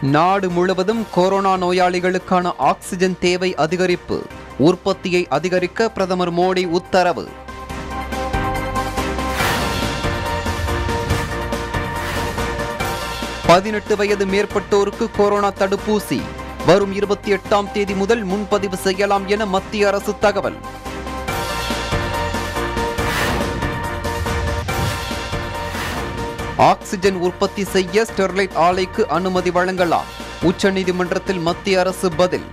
நாடு முழுவதும் கொரோனா நோயாளிகளுக்கான ஆக்சிஜன் தேவை அதிகரிப்பு உற்பத்தியை அதிகரிக்க பிரதமர் மோடி உத்தரவு பதினெட்டு வயது மேற்பட்டோருக்கு கொரோனா தடுப்பூசி வரும் இருபத்தி எட்டாம் தேதி முதல் முன்பதிவு செய்யலாம் என மத்திய அரசு தகவல் ஆக்சிஜன் உற்பத்தி செய்ய ஸ்டெர்லைட் ஆலைக்கு அனுமதி வழங்கலாம் உச்சநீதிமன்றத்தில் மத்திய அரசு பதில்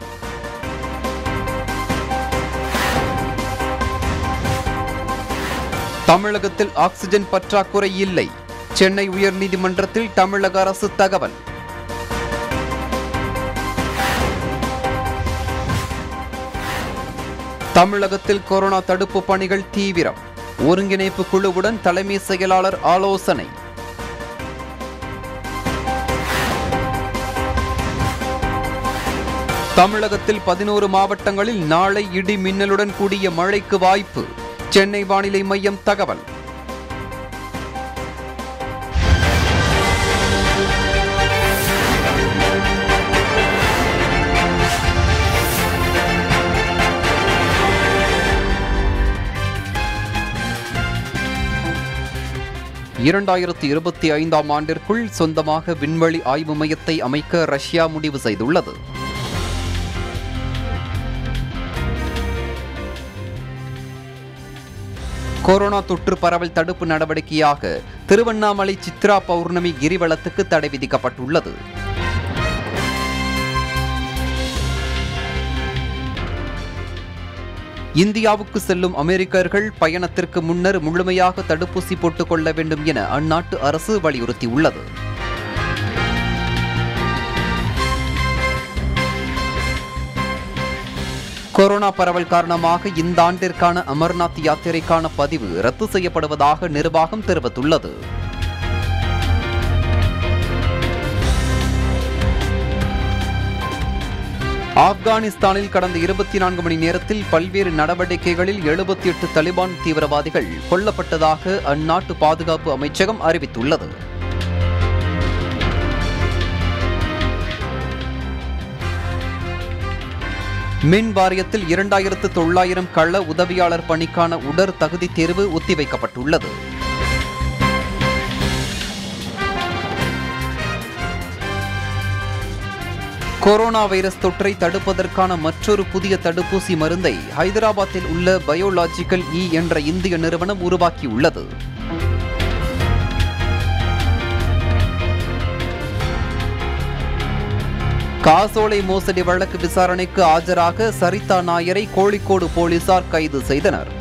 தமிழகத்தில் ஆக்சிஜன் பற்றாக்குறை இல்லை சென்னை உயர்நீதிமன்றத்தில் தமிழக அரசு தகவல் தமிழகத்தில் கொரோனா தடுப்பு பணிகள் தீவிரம் ஒருங்கிணைப்பு குழுவுடன் தலைமை செயலாளர் ஆலோசனை தமிழகத்தில் பதினோரு மாவட்டங்களில் நாளை இடி மின்னலுடன் கூடிய மழைக்கு வாய்ப்பு சென்னை வானிலை மையம் தகவல் இரண்டாயிரத்தி இருபத்தி ஐந்தாம் ஆண்டிற்குள் சொந்தமாக விண்வெளி ஆய்வு மையத்தை அமைக்க ரஷ்யா முடிவு செய்துள்ளது கொரோனா தொற்று பரவல் தடுப்பு நடவடிக்கையாக திருவண்ணாமலை சித்ரா பௌர்ணமி கிரிவலத்துக்கு தடை விதிக்கப்பட்டுள்ளது இந்தியாவுக்கு செல்லும் அமெரிக்கர்கள் பயணத்திற்கு முன்னர் முழுமையாக தடுப்பூசி போட்டுக் கொள்ள வேண்டும் என அந்நாட்டு அரசு வலியுறுத்தியுள்ளது கொரோனா பரவல் காரணமாக இந்த ஆண்டிற்கான அமர்நாத் யாத்திரைக்கான பதிவு ரத்து செய்யப்படுவதாக நிர்வாகம் தெரிவித்துள்ளது ஆப்கானிஸ்தானில் கடந்த இருபத்தி நான்கு மணி நேரத்தில் பல்வேறு நடவடிக்கைகளில் எழுபத்தி எட்டு தலிபான் தீவிரவாதிகள் கொல்லப்பட்டதாக அந்நாட்டு பாதுகாப்பு அமைச்சகம் அறிவித்துள்ளது மின் வாரியத்தில் இரண்டாயிரத்து தொள்ளாயிரம் கள உதவியாளர் பணிக்கான உடற் தகுதி தேர்வு ஒத்திவைக்கப்பட்டுள்ளது கொரோனா வைரஸ் தொற்றை தடுப்பதற்கான மற்றொரு புதிய தடுப்பூசி மருந்தை ஹைதராபாத்தில் உள்ள பயோலாஜிக்கல் இ என்ற இந்திய நிறுவனம் உருவாக்கியுள்ளது காசோலை மோசடி வழக்கு விசாரணைக்கு ஆஜராக சரிதா நாயரை கோழிக்கோடு போலீசார் கைது செய்தனர்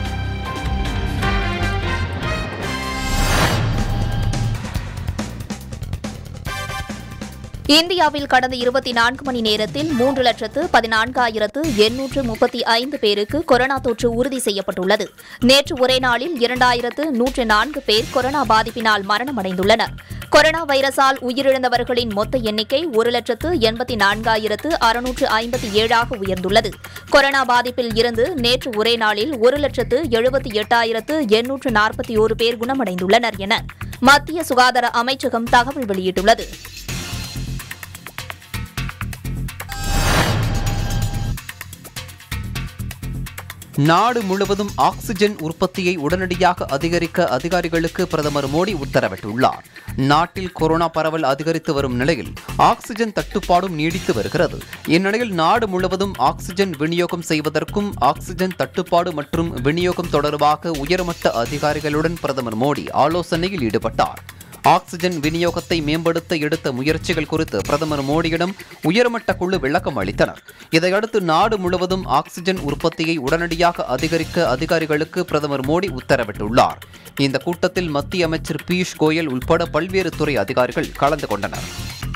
இந்தியாவில் கடந்த இருபத்தி நான்கு மணி நேரத்தில் மூன்று லட்சத்து பதினான்காயிரத்து எண்ணூற்று முப்பத்தி ஐந்து பேருக்கு கொரோனா தொற்று உறுதி செய்யப்பட்டுள்ளது நேற்று ஒரே நாளில் இரண்டாயிரத்து நூற்று நான்கு பேர் கொரோனா பாதிப்பினால் மரணமடைந்துள்ளனர் கொரோனா வைரஸால் உயிரிழந்தவர்களின் மொத்த எண்ணிக்கை ஒரு லட்சத்து எண்பத்தி நான்காயிரத்து அறுநூற்று ஐம்பத்தி ஏழாக உயர்ந்துள்ளது கொரோனா பாதிப்பில் இருந்து நேற்று ஒரே நாளில் ஒரு லட்சத்து எழுபத்தி எட்டாயிரத்து எண்ணூற்று நாற்பத்தி ஒரு பேர் குணமடைந்துள்ளனர் என மத்திய சுகாதார அமைச்சகம் தகவல் வெளியிட்டுள்ளது நாடு முழுவதும் ஆக்சிஜன் உற்பத்தியை உடனடியாக அதிகரிக்க அதிகாரிகளுக்கு பிரதமர் மோடி உத்தரவிட்டுள்ளார் நாட்டில் கொரோனா பரவல் அதிகரித்து வரும் நிலையில் ஆக்சிஜன் தட்டுப்பாடும் நீடித்து வருகிறது இந்நிலையில் நாடு முழுவதும் ஆக்சிஜன் விநியோகம் செய்வதற்கும் ஆக்சிஜன் தட்டுப்பாடு மற்றும் விநியோகம் தொடர்பாக உயர்மட்ட அதிகாரிகளுடன் பிரதமர் மோடி ஆலோசனையில் ஈடுபட்டார் ஆக்சிஜன் விநியோகத்தை மேம்படுத்த எடுத்த முயற்சிகள் குறித்து பிரதமர் மோடியிடம் உயர்மட்ட குழு விளக்கம் அளித்தனர் இதையடுத்து நாடு முழுவதும் ஆக்சிஜன் உற்பத்தியை உடனடியாக அதிகரிக்க அதிகாரிகளுக்கு பிரதமர் மோடி உத்தரவிட்டுள்ளார் இந்த கூட்டத்தில் மத்திய அமைச்சர் பியூஷ் கோயல் உட்பட பல்வேறு துறை அதிகாரிகள் கலந்து கொண்டனர்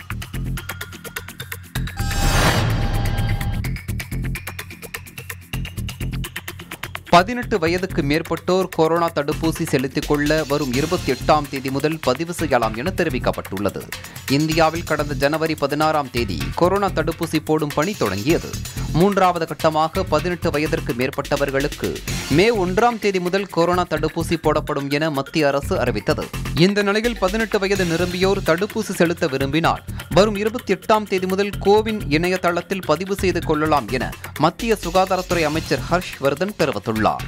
பதினெட்டு வயதுக்கு மேற்பட்டோர் கொரோனா தடுப்பூசி செலுத்திக் கொள்ள வரும் இருபத்தி எட்டாம் தேதி முதல் பதிவு செய்யலாம் என தெரிவிக்கப்பட்டுள்ளது இந்தியாவில் கடந்த ஜனவரி பதினாறாம் தேதி கொரோனா தடுப்பூசி போடும் பணி தொடங்கியது மூன்றாவது கட்டமாக பதினெட்டு வயதிற்கு மேற்பட்டவர்களுக்கு மே ஒன்றாம் தேதி முதல் கொரோனா தடுப்பூசி போடப்படும் என மத்திய அரசு அறிவித்தது இந்த நிலையில் பதினெட்டு வயது நிரம்பியோர் தடுப்பூசி செலுத்த விரும்பினால் வரும் இருபத்தி எட்டாம் தேதி முதல் கோவின் இணையதளத்தில் பதிவு செய்து கொள்ளலாம் என மத்திய சுகாதாரத்துறை அமைச்சர் ஹர்ஷ் வர்தன் தெரிவித்துள்ளார்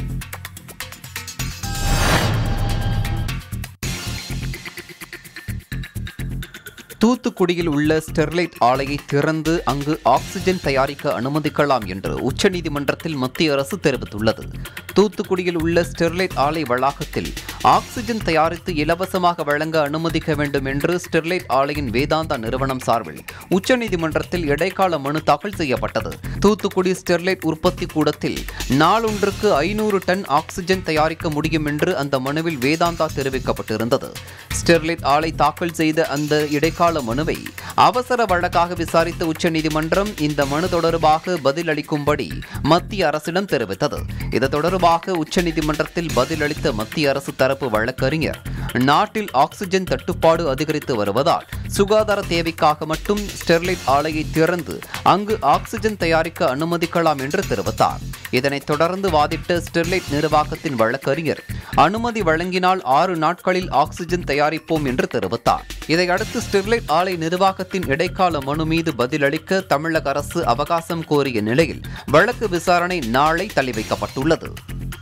தூத்துக்குடியில் உள்ள ஸ்டெர்லைட் ஆலையை திறந்து அங்கு ஆக்சிஜன் தயாரிக்க அனுமதிக்கலாம் என்று உச்சநீதிமன்றத்தில் மத்திய அரசு தெரிவித்துள்ளது தூத்துக்குடியில் உள்ள ஸ்டெர்லைட் ஆலை வளாகத்தில் ஆக்சிஜன் தயாரித்து இலவசமாக வழங்க அனுமதிக்க வேண்டும் என்று ஸ்டெர்லைட் ஆலையின் வேதாந்தா நிறுவனம் சார்பில் உச்சநீதிமன்றத்தில் இடைக்கால மனு தாக்கல் செய்யப்பட்டது தூத்துக்குடி ஸ்டெர்லைட் உற்பத்தி கூடத்தில் நாளொன்றுக்கு ஐநூறு டன் ஆக்சிஜன் தயாரிக்க முடியும் என்று அந்த மனுவில் வேதாந்தா தெரிவிக்கப்பட்டிருந்தது ஸ்டெர்லைட் ஆலை தாக்கல் செய்த அந்த இடைக்கால மனுவை அவசர வழக்காக விசாரித்த உச்சநீதிமன்றம் இந்த மனு தொடர்பாக பதிலளிக்கும்படி மத்திய அரசிடம் தெரிவித்தது இது தொடர்பாக உச்சநீதிமன்றத்தில் பதிலளித்த மத்திய அரசு தரப்பு வழக்கறிஞர் நாட்டில் ஆக்சிஜன் தட்டுப்பாடு அதிகரித்து வருவதால் சுகாதார தேவைக்காக மட்டும் ஸ்டெர்லைட் ஆலையை திறந்து அங்கு ஆக்சிஜன் தயாரிக்க அனுமதிக்கலாம் என்று தெரிவித்தார் இதனைத் தொடர்ந்து வாதிட்ட ஸ்டெர்லைட் நிர்வாகத்தின் வழக்கறிஞர் அனுமதி வழங்கினால் ஆறு நாட்களில் ஆக்சிஜன் தயாரிப்போம் என்று தெரிவித்தார் இதையடுத்து ஸ்டெர்லைட் ஆலை நிர்வாகத்தின் இடைக்கால மனு மீது பதிலளிக்க தமிழக அரசு அவகாசம் கோரிய நிலையில் வழக்கு விசாரணை நாளை தள்ளி வைக்கப்பட்டுள்ளது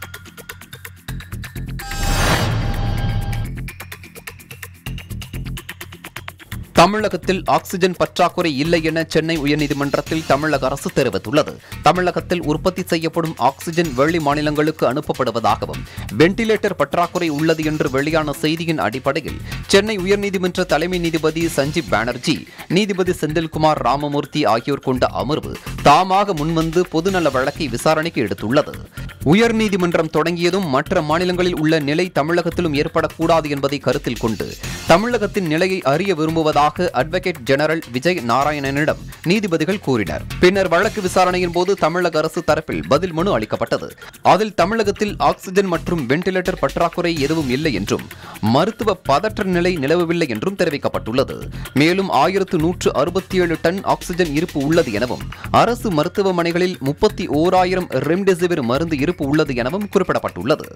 தமிழகத்தில் ஆக்சிஜன் பற்றாக்குறை இல்லை என சென்னை உயர்நீதிமன்றத்தில் தமிழக அரசு தெரிவித்துள்ளது தமிழகத்தில் உற்பத்தி செய்யப்படும் ஆக்சிஜன் வெளி மாநிலங்களுக்கு அனுப்பப்படுவதாகவும் வெண்டிலேட்டர் பற்றாக்குறை உள்ளது என்று வெளியான செய்தியின் அடிப்படையில் சென்னை உயர்நீதிமன்ற தலைமை நீதிபதி சஞ்சீப் பானர்ஜி நீதிபதி செந்தில்குமார் ராமமூர்த்தி ஆகியோர் கொண்ட அமர்வு தாமாக முன்வந்து பொதுநல வழக்கை விசாரணைக்கு எடுத்துள்ளது உயர்நீதிமன்றம் தொடங்கியதும் மற்ற மாநிலங்களில் உள்ள நிலை தமிழகத்திலும் ஏற்படக்கூடாது என்பதை கருத்தில் கொண்டு தமிழகத்தின் நிலையை அறிய விரும்புவதாக அட்வொகேட் ஜெனரல் விஜய் நாராயணனிடம் நீதிபதிகள் கூறினர் பின்னர் வழக்கு விசாரணையின் போது தமிழக அரசு தரப்பில் பதில் மனு அளிக்கப்பட்டது அதில் தமிழகத்தில் ஆக்சிஜன் மற்றும் வெண்டிலேட்டர் பற்றாக்குறை எதுவும் இல்லை என்றும் மருத்துவ பதற்ற நிலை நிலவவில்லை என்றும் தெரிவிக்கப்பட்டுள்ளது மேலும் ஆயிரத்து நூற்று அறுபத்தி ஏழு டன் ஆக்சிஜன் இருப்பு உள்ளது எனவும் அரசு மருத்துவமனைகளில் முப்பத்தி ஓராயிரம் ரெம்டெசிவிர் மருந்து இருப்பு உள்ளது எனவும் குறிப்பிடப்பட்டுள்ளது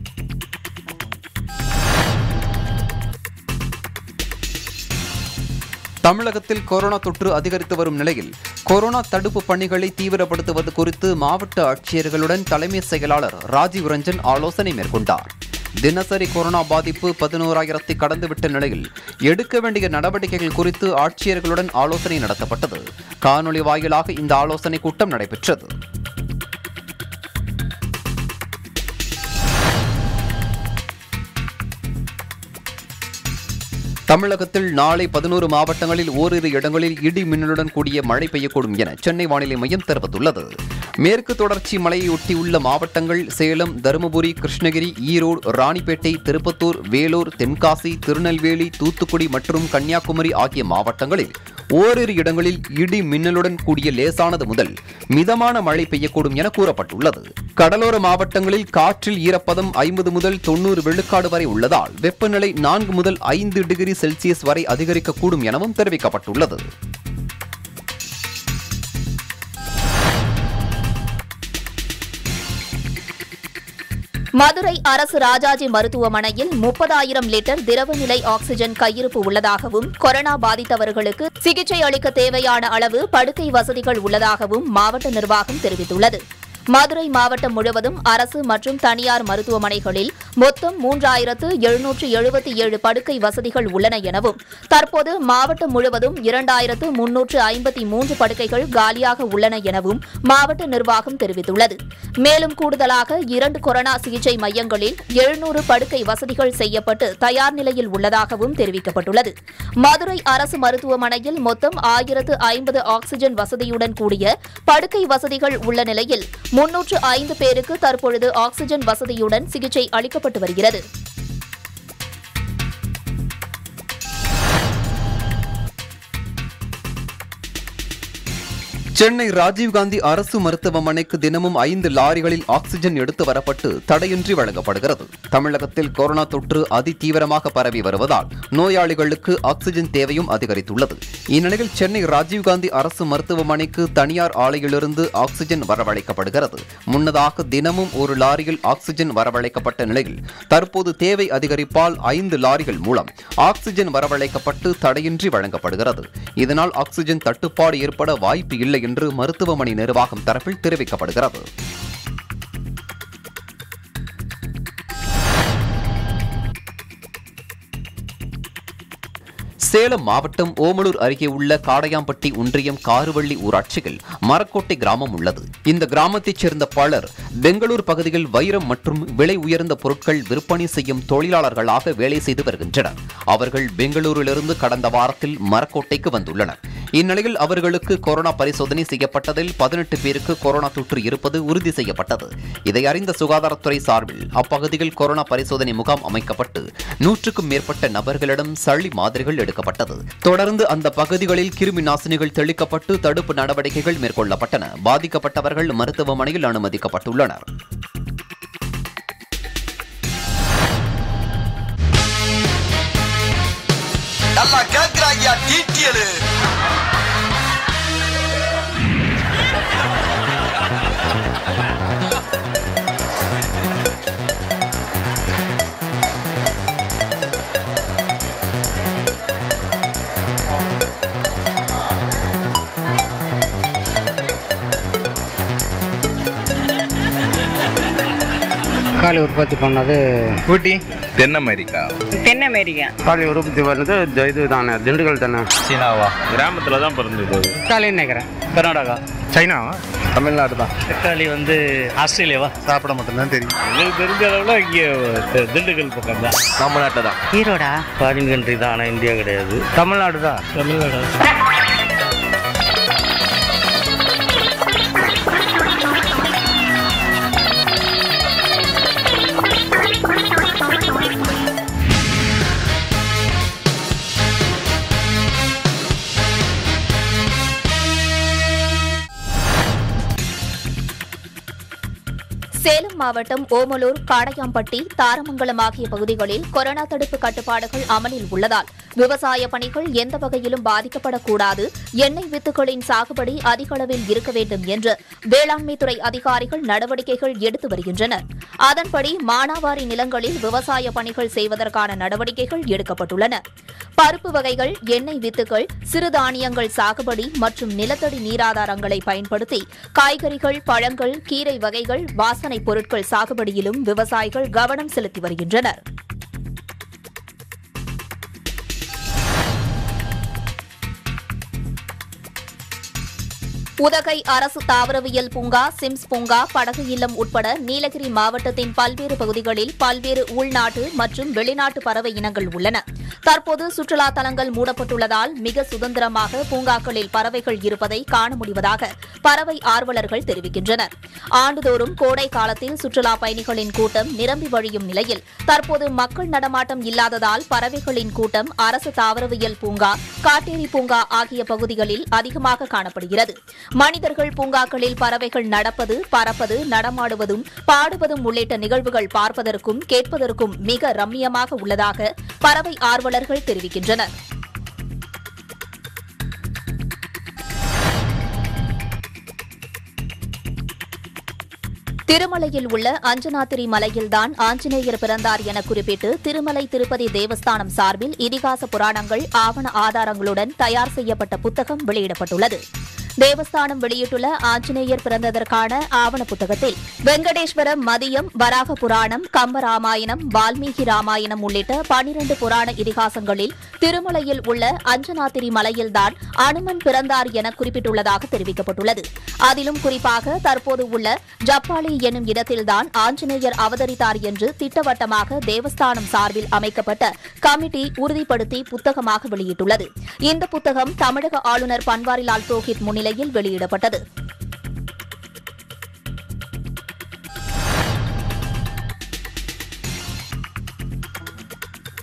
தமிழகத்தில் கொரோனா தொற்று அதிகரித்து வரும் நிலையில் கொரோனா தடுப்பு பணிகளை தீவிரப்படுத்துவது குறித்து மாவட்ட ஆட்சியர்களுடன் தலைமை செயலாளர் ராஜீவ் ரஞ்சன் ஆலோசனை மேற்கொண்டார் தினசரி கொரோனா பாதிப்பு பதினோராயிரத்தை கடந்துவிட்ட நிலையில் எடுக்க வேண்டிய நடவடிக்கைகள் குறித்து ஆட்சியர்களுடன் ஆலோசனை நடத்தப்பட்டது காணொலி வாயிலாக இந்த ஆலோசனை கூட்டம் நடைபெற்றது தமிழகத்தில் நாளை பதினோரு மாவட்டங்களில் ஓரிரு இடங்களில் இடி மின்னலுடன் கூடிய மழை பெய்யக்கூடும் என சென்னை வானிலை மையம் தெரிவித்துள்ளது மேற்கு தொடர்ச்சி மலையொட்டியுள்ள மாவட்டங்கள் சேலம் தருமபுரி கிருஷ்ணகிரி ஈரோடு ராணிப்பேட்டை திருப்பத்தூர் வேலூர் தென்காசி திருநெல்வேலி தூத்துக்குடி மற்றும் கன்னியாகுமரி ஆகிய மாவட்டங்களில் ஓரிரு இடங்களில் இடி மின்னலுடன் கூடிய லேசானது முதல் மிதமான மழை பெய்யக்கூடும் என கூறப்பட்டுள்ளது கடலோர மாவட்டங்களில் காற்றில் ஈரப்பதம் ஐம்பது முதல் தொண்ணூறு விழுக்காடு வரை உள்ளதால் வெப்பநிலை நான்கு முதல் ஐந்து டிகிரி செல்சியஸ் வரை அதிகரிக்கக்கூடும் எனவும் தெரிவிக்கப்பட்டுள்ளது மதுரை அரசு ராஜாஜி மருத்துவமனையில் முப்பதாயிரம் லிட்டர் திரவநிலை ஆக்ஸிஜன் கையிருப்பு உள்ளதாகவும் கொரோனா பாதித்தவர்களுக்கு சிகிச்சை அளிக்க தேவையான அளவு படுக்கை வசதிகள் உள்ளதாகவும் மாவட்ட நிர்வாகம் தெரிவித்துள்ளது மதுரை மாவட்டம் முழுவதும் அரசு மற்றும் தனியார் மருத்துவமனைகளில் மொத்தம் மூன்றாயிரத்து எழுநூற்று எழுபத்தி ஏழு படுக்கை வசதிகள் உள்ளன எனவும் தற்போது மாவட்டம் முழுவதும் இரண்டாயிரத்து முன்னூற்று ஐம்பத்தி மூன்று படுக்கைகள் காலியாக உள்ளன எனவும் மாவட்ட நிர்வாகம் தெரிவித்துள்ளது மேலும் கூடுதலாக இரண்டு கொரோனா சிகிச்சை மையங்களில் எழுநூறு படுக்கை வசதிகள் செய்யப்பட்டு தயார் நிலையில் உள்ளதாகவும் தெரிவிக்கப்பட்டுள்ளது மதுரை அரசு மருத்துவமனையில் மொத்தம் ஆயிரத்து ஐம்பது ஆக்ஸிஜன் வசதியுடன் கூடிய படுக்கை வசதிகள் உள்ள நிலையில் முன்னூற்று ஐந்து பேருக்கு தற்பொழுது ஆக்ஸிஜன் வசதியுடன் சிகிச்சை அளிக்கப்பட்டு வருகிறது சென்னை ராஜீவ்காந்தி அரசு மருத்துவமனைக்கு தினமும் ஐந்து லாரிகளில் ஆக்ஸிஜன் எடுத்து வரப்பட்டு தடையின்றி வழங்கப்படுகிறது தமிழகத்தில் கொரோனா தொற்று அதிதீவிரமாக பரவி வருவதால் நோயாளிகளுக்கு ஆக்ஸிஜன் தேவையும் அதிகரித்துள்ளது இந்நிலையில் சென்னை ராஜீவ்காந்தி அரசு மருத்துவமனைக்கு தனியார் ஆலையிலிருந்து ஆக்ஸிஜன் வரவழைக்கப்படுகிறது முன்னதாக தினமும் ஒரு லாரியில் ஆக்ஸிஜன் வரவழைக்கப்பட்ட நிலையில் தற்போது தேவை அதிகரிப்பால் ஐந்து லாரிகள் மூலம் ஆக்ஸிஜன் வரவழைக்கப்பட்டு தடையின்றி வழங்கப்படுகிறது இதனால் ஆக்ஸிஜன் தட்டுப்பாடு ஏற்பட வாய்ப்பு இல்லை என்று மருத்துவமனை நிர்வாகம் தரப்பில் தெரிவிக்கப்படுகிறது சேலம் மாவட்டம் ஓமலூர் அருகே உள்ள காடையாம்பட்டி ஒன்றியம் காருவள்ளி ஊராட்சியில் மரக்கோட்டை கிராமம் உள்ளது இந்த கிராமத்தைச் சேர்ந்த பலர் பெங்களூர் பகுதியில் வைரம் மற்றும் விலை உயர்ந்த பொருட்கள் விற்பனை செய்யும் தொழிலாளர்களாக வேலை செய்து வருகின்றனர் அவர்கள் பெங்களூரிலிருந்து கடந்த வாரத்தில் மரக்கோட்டைக்கு வந்துள்ளனர் இந்நிலையில் அவர்களுக்கு கொரோனா பரிசோதனை செய்யப்பட்டதில் பதினெட்டு பேருக்கு கொரோனா தொற்று இருப்பது உறுதி செய்யப்பட்டது இதை அறிந்த சுகாதாரத்துறை சார்பில் அப்பகுதியில் கொரோனா பரிசோதனை முகாம் அமைக்கப்பட்டு நூற்றுக்கும் மேற்பட்ட நபர்களிடம் சளி மாதிரிகள் எடுக்கப்பட்டது தொடர்ந்து அந்த பகுதிகளில் கிருமி நாசினிகள் தெளிக்கப்பட்டு தடுப்பு நடவடிக்கைகள் மேற்கொள்ளப்பட்டன பாதிக்கப்பட்டவர்கள் மருத்துவமனையில் அனுமதிக்கப்பட்டுள்ளனர் நல்லா கேக்குறாங்கயா டீட்டியலு தக்காளி உற்பத்தி பண்ணது ஊட்டி தென் அமெரிக்கா தென் அமெரிக்கா தக்காளி உற்பத்தி பண்ணது இது- இது தானே திண்டுக்கல் தானே சீனாவா கிராமத்தில் தான் பிறந்தது தக்காளின்னு நினைக்கிறேன் கர்நாடகா சைனாவா தமிழ்நாடு தான் தக்காளி வந்து ஆஸ்திரேலியாவா சாப்பிட மட்டும்தான் தெரியும் எனக்கு தெரிஞ்ச அளவுல இங்கே திண்டுக்கல் பக்கம் தான் நம்ம நாட்டில் தான் ஈரோடா ஃபாரின் கண்ட்ரி தான் ஆனால் இந்தியா கிடையாது தமிழ்நாடு தான் தமிழ்நாடு சேலம் மாவட்டம் ஓமலூர் காடையாம்பட்டி தாரமங்கலம் ஆகிய பகுதிகளில் கொரோனா தடுப்பு கட்டுப்பாடுகள் அமலில் உள்ளதால் விவசாய பணிகள் எந்த வகையிலும் பாதிக்கப்படக்கூடாது எண்ணெய் வித்துகளின் சாகுபடி அதிக அளவில் இருக்க வேண்டும் என்று வேளாண்மை துறை அதிகாரிகள் நடவடிக்கைகள் எடுத்து வருகின்றனர் அதன்படி மானாவாரி நிலங்களில் விவசாய பணிகள் செய்வதற்கான நடவடிக்கைகள் எடுக்கப்பட்டுள்ளன பருப்பு வகைகள் எண்ணெய் வித்துகள் சிறுதானியங்கள் சாகுபடி மற்றும் நிலத்தடி நீராதாரங்களை பயன்படுத்தி காய்கறிகள் பழங்கள் கீரை வகைகள் வாசனைப் பொருட்கள் சாகுபடியிலும் விவசாயிகள் கவனம் செலுத்தி வருகின்றனர் உதகை அரசு தாவரவியல் பூங்கா சிம்ஸ் பூங்கா படகு இல்லம் உட்பட நீலகிரி மாவட்டத்தின் பல்வேறு பகுதிகளில் பல்வேறு உள்நாட்டு மற்றும் வெளிநாட்டு பறவை இனங்கள் உள்ளன தற்போது சுற்றுலா தலங்கள் மூடப்பட்டுள்ளதால் மிக சுதந்திரமாக பூங்காக்களில் பறவைகள் இருப்பதை காண முடிவதாக பறவை ஆர்வலர்கள் தெரிவிக்கின்றனர் ஆண்டுதோறும் கோடை காலத்தில் சுற்றுலா பயணிகளின் கூட்டம் நிரம்பி வழியும் நிலையில் தற்போது மக்கள் நடமாட்டம் இல்லாததால் பறவைகளின் கூட்டம் அரசு தாவரவியல் பூங்கா காட்டேரி பூங்கா ஆகிய பகுதிகளில் அதிகமாக காணப்படுகிறது மனிதர்கள் பூங்காக்களில் பறவைகள் நடப்பது பறப்பது நடமாடுவதும் பாடுவதும் உள்ளிட்ட நிகழ்வுகள் பார்ப்பதற்கும் கேட்பதற்கும் மிக ரம்மியமாக உள்ளதாக பறவை ஆர்வலர்கள் தெரிவிக்கின்றனர் திருமலையில் உள்ள அஞ்சனாத்திரி மலையில்தான் ஆஞ்சநேயர் பிறந்தார் என குறிப்பிட்டு திருமலை திருப்பதி தேவஸ்தானம் சார்பில் இதிகாச புராணங்கள் ஆவண ஆதாரங்களுடன் தயார் செய்யப்பட்ட புத்தகம் வெளியிடப்பட்டுள்ளது தேவஸ்தானம் வெளியிட்டுள்ள ஆஞ்சநேயர் பிறந்ததற்கான ஆவண புத்தகத்தில் வெங்கடேஸ்வரம் மதியம் வராக புராணம் கம்ப ராமாயணம் வால்மீகி ராமாயணம் உள்ளிட்ட பனிரண்டு புராண இதிகாசங்களில் திருமலையில் உள்ள அஞ்சனாத்திரி மலையில்தான் அனுமன் பிறந்தார் என குறிப்பிட்டுள்ளதாக தெரிவிக்கப்பட்டுள்ளது அதிலும் குறிப்பாக தற்போது உள்ள ஜப்பாலி எனும் இடத்தில்தான் ஆஞ்சநேயர் அவதரித்தார் என்று திட்டவட்டமாக தேவஸ்தானம் சார்பில் அமைக்கப்பட்ட கமிட்டி உறுதிப்படுத்தி புத்தகமாக வெளியிட்டுள்ளது இந்த புத்தகம் தமிழக ஆளுநர் பன்வாரிலால் புரோஹித் முன்னிலையில் வெளியிடப்பட்டது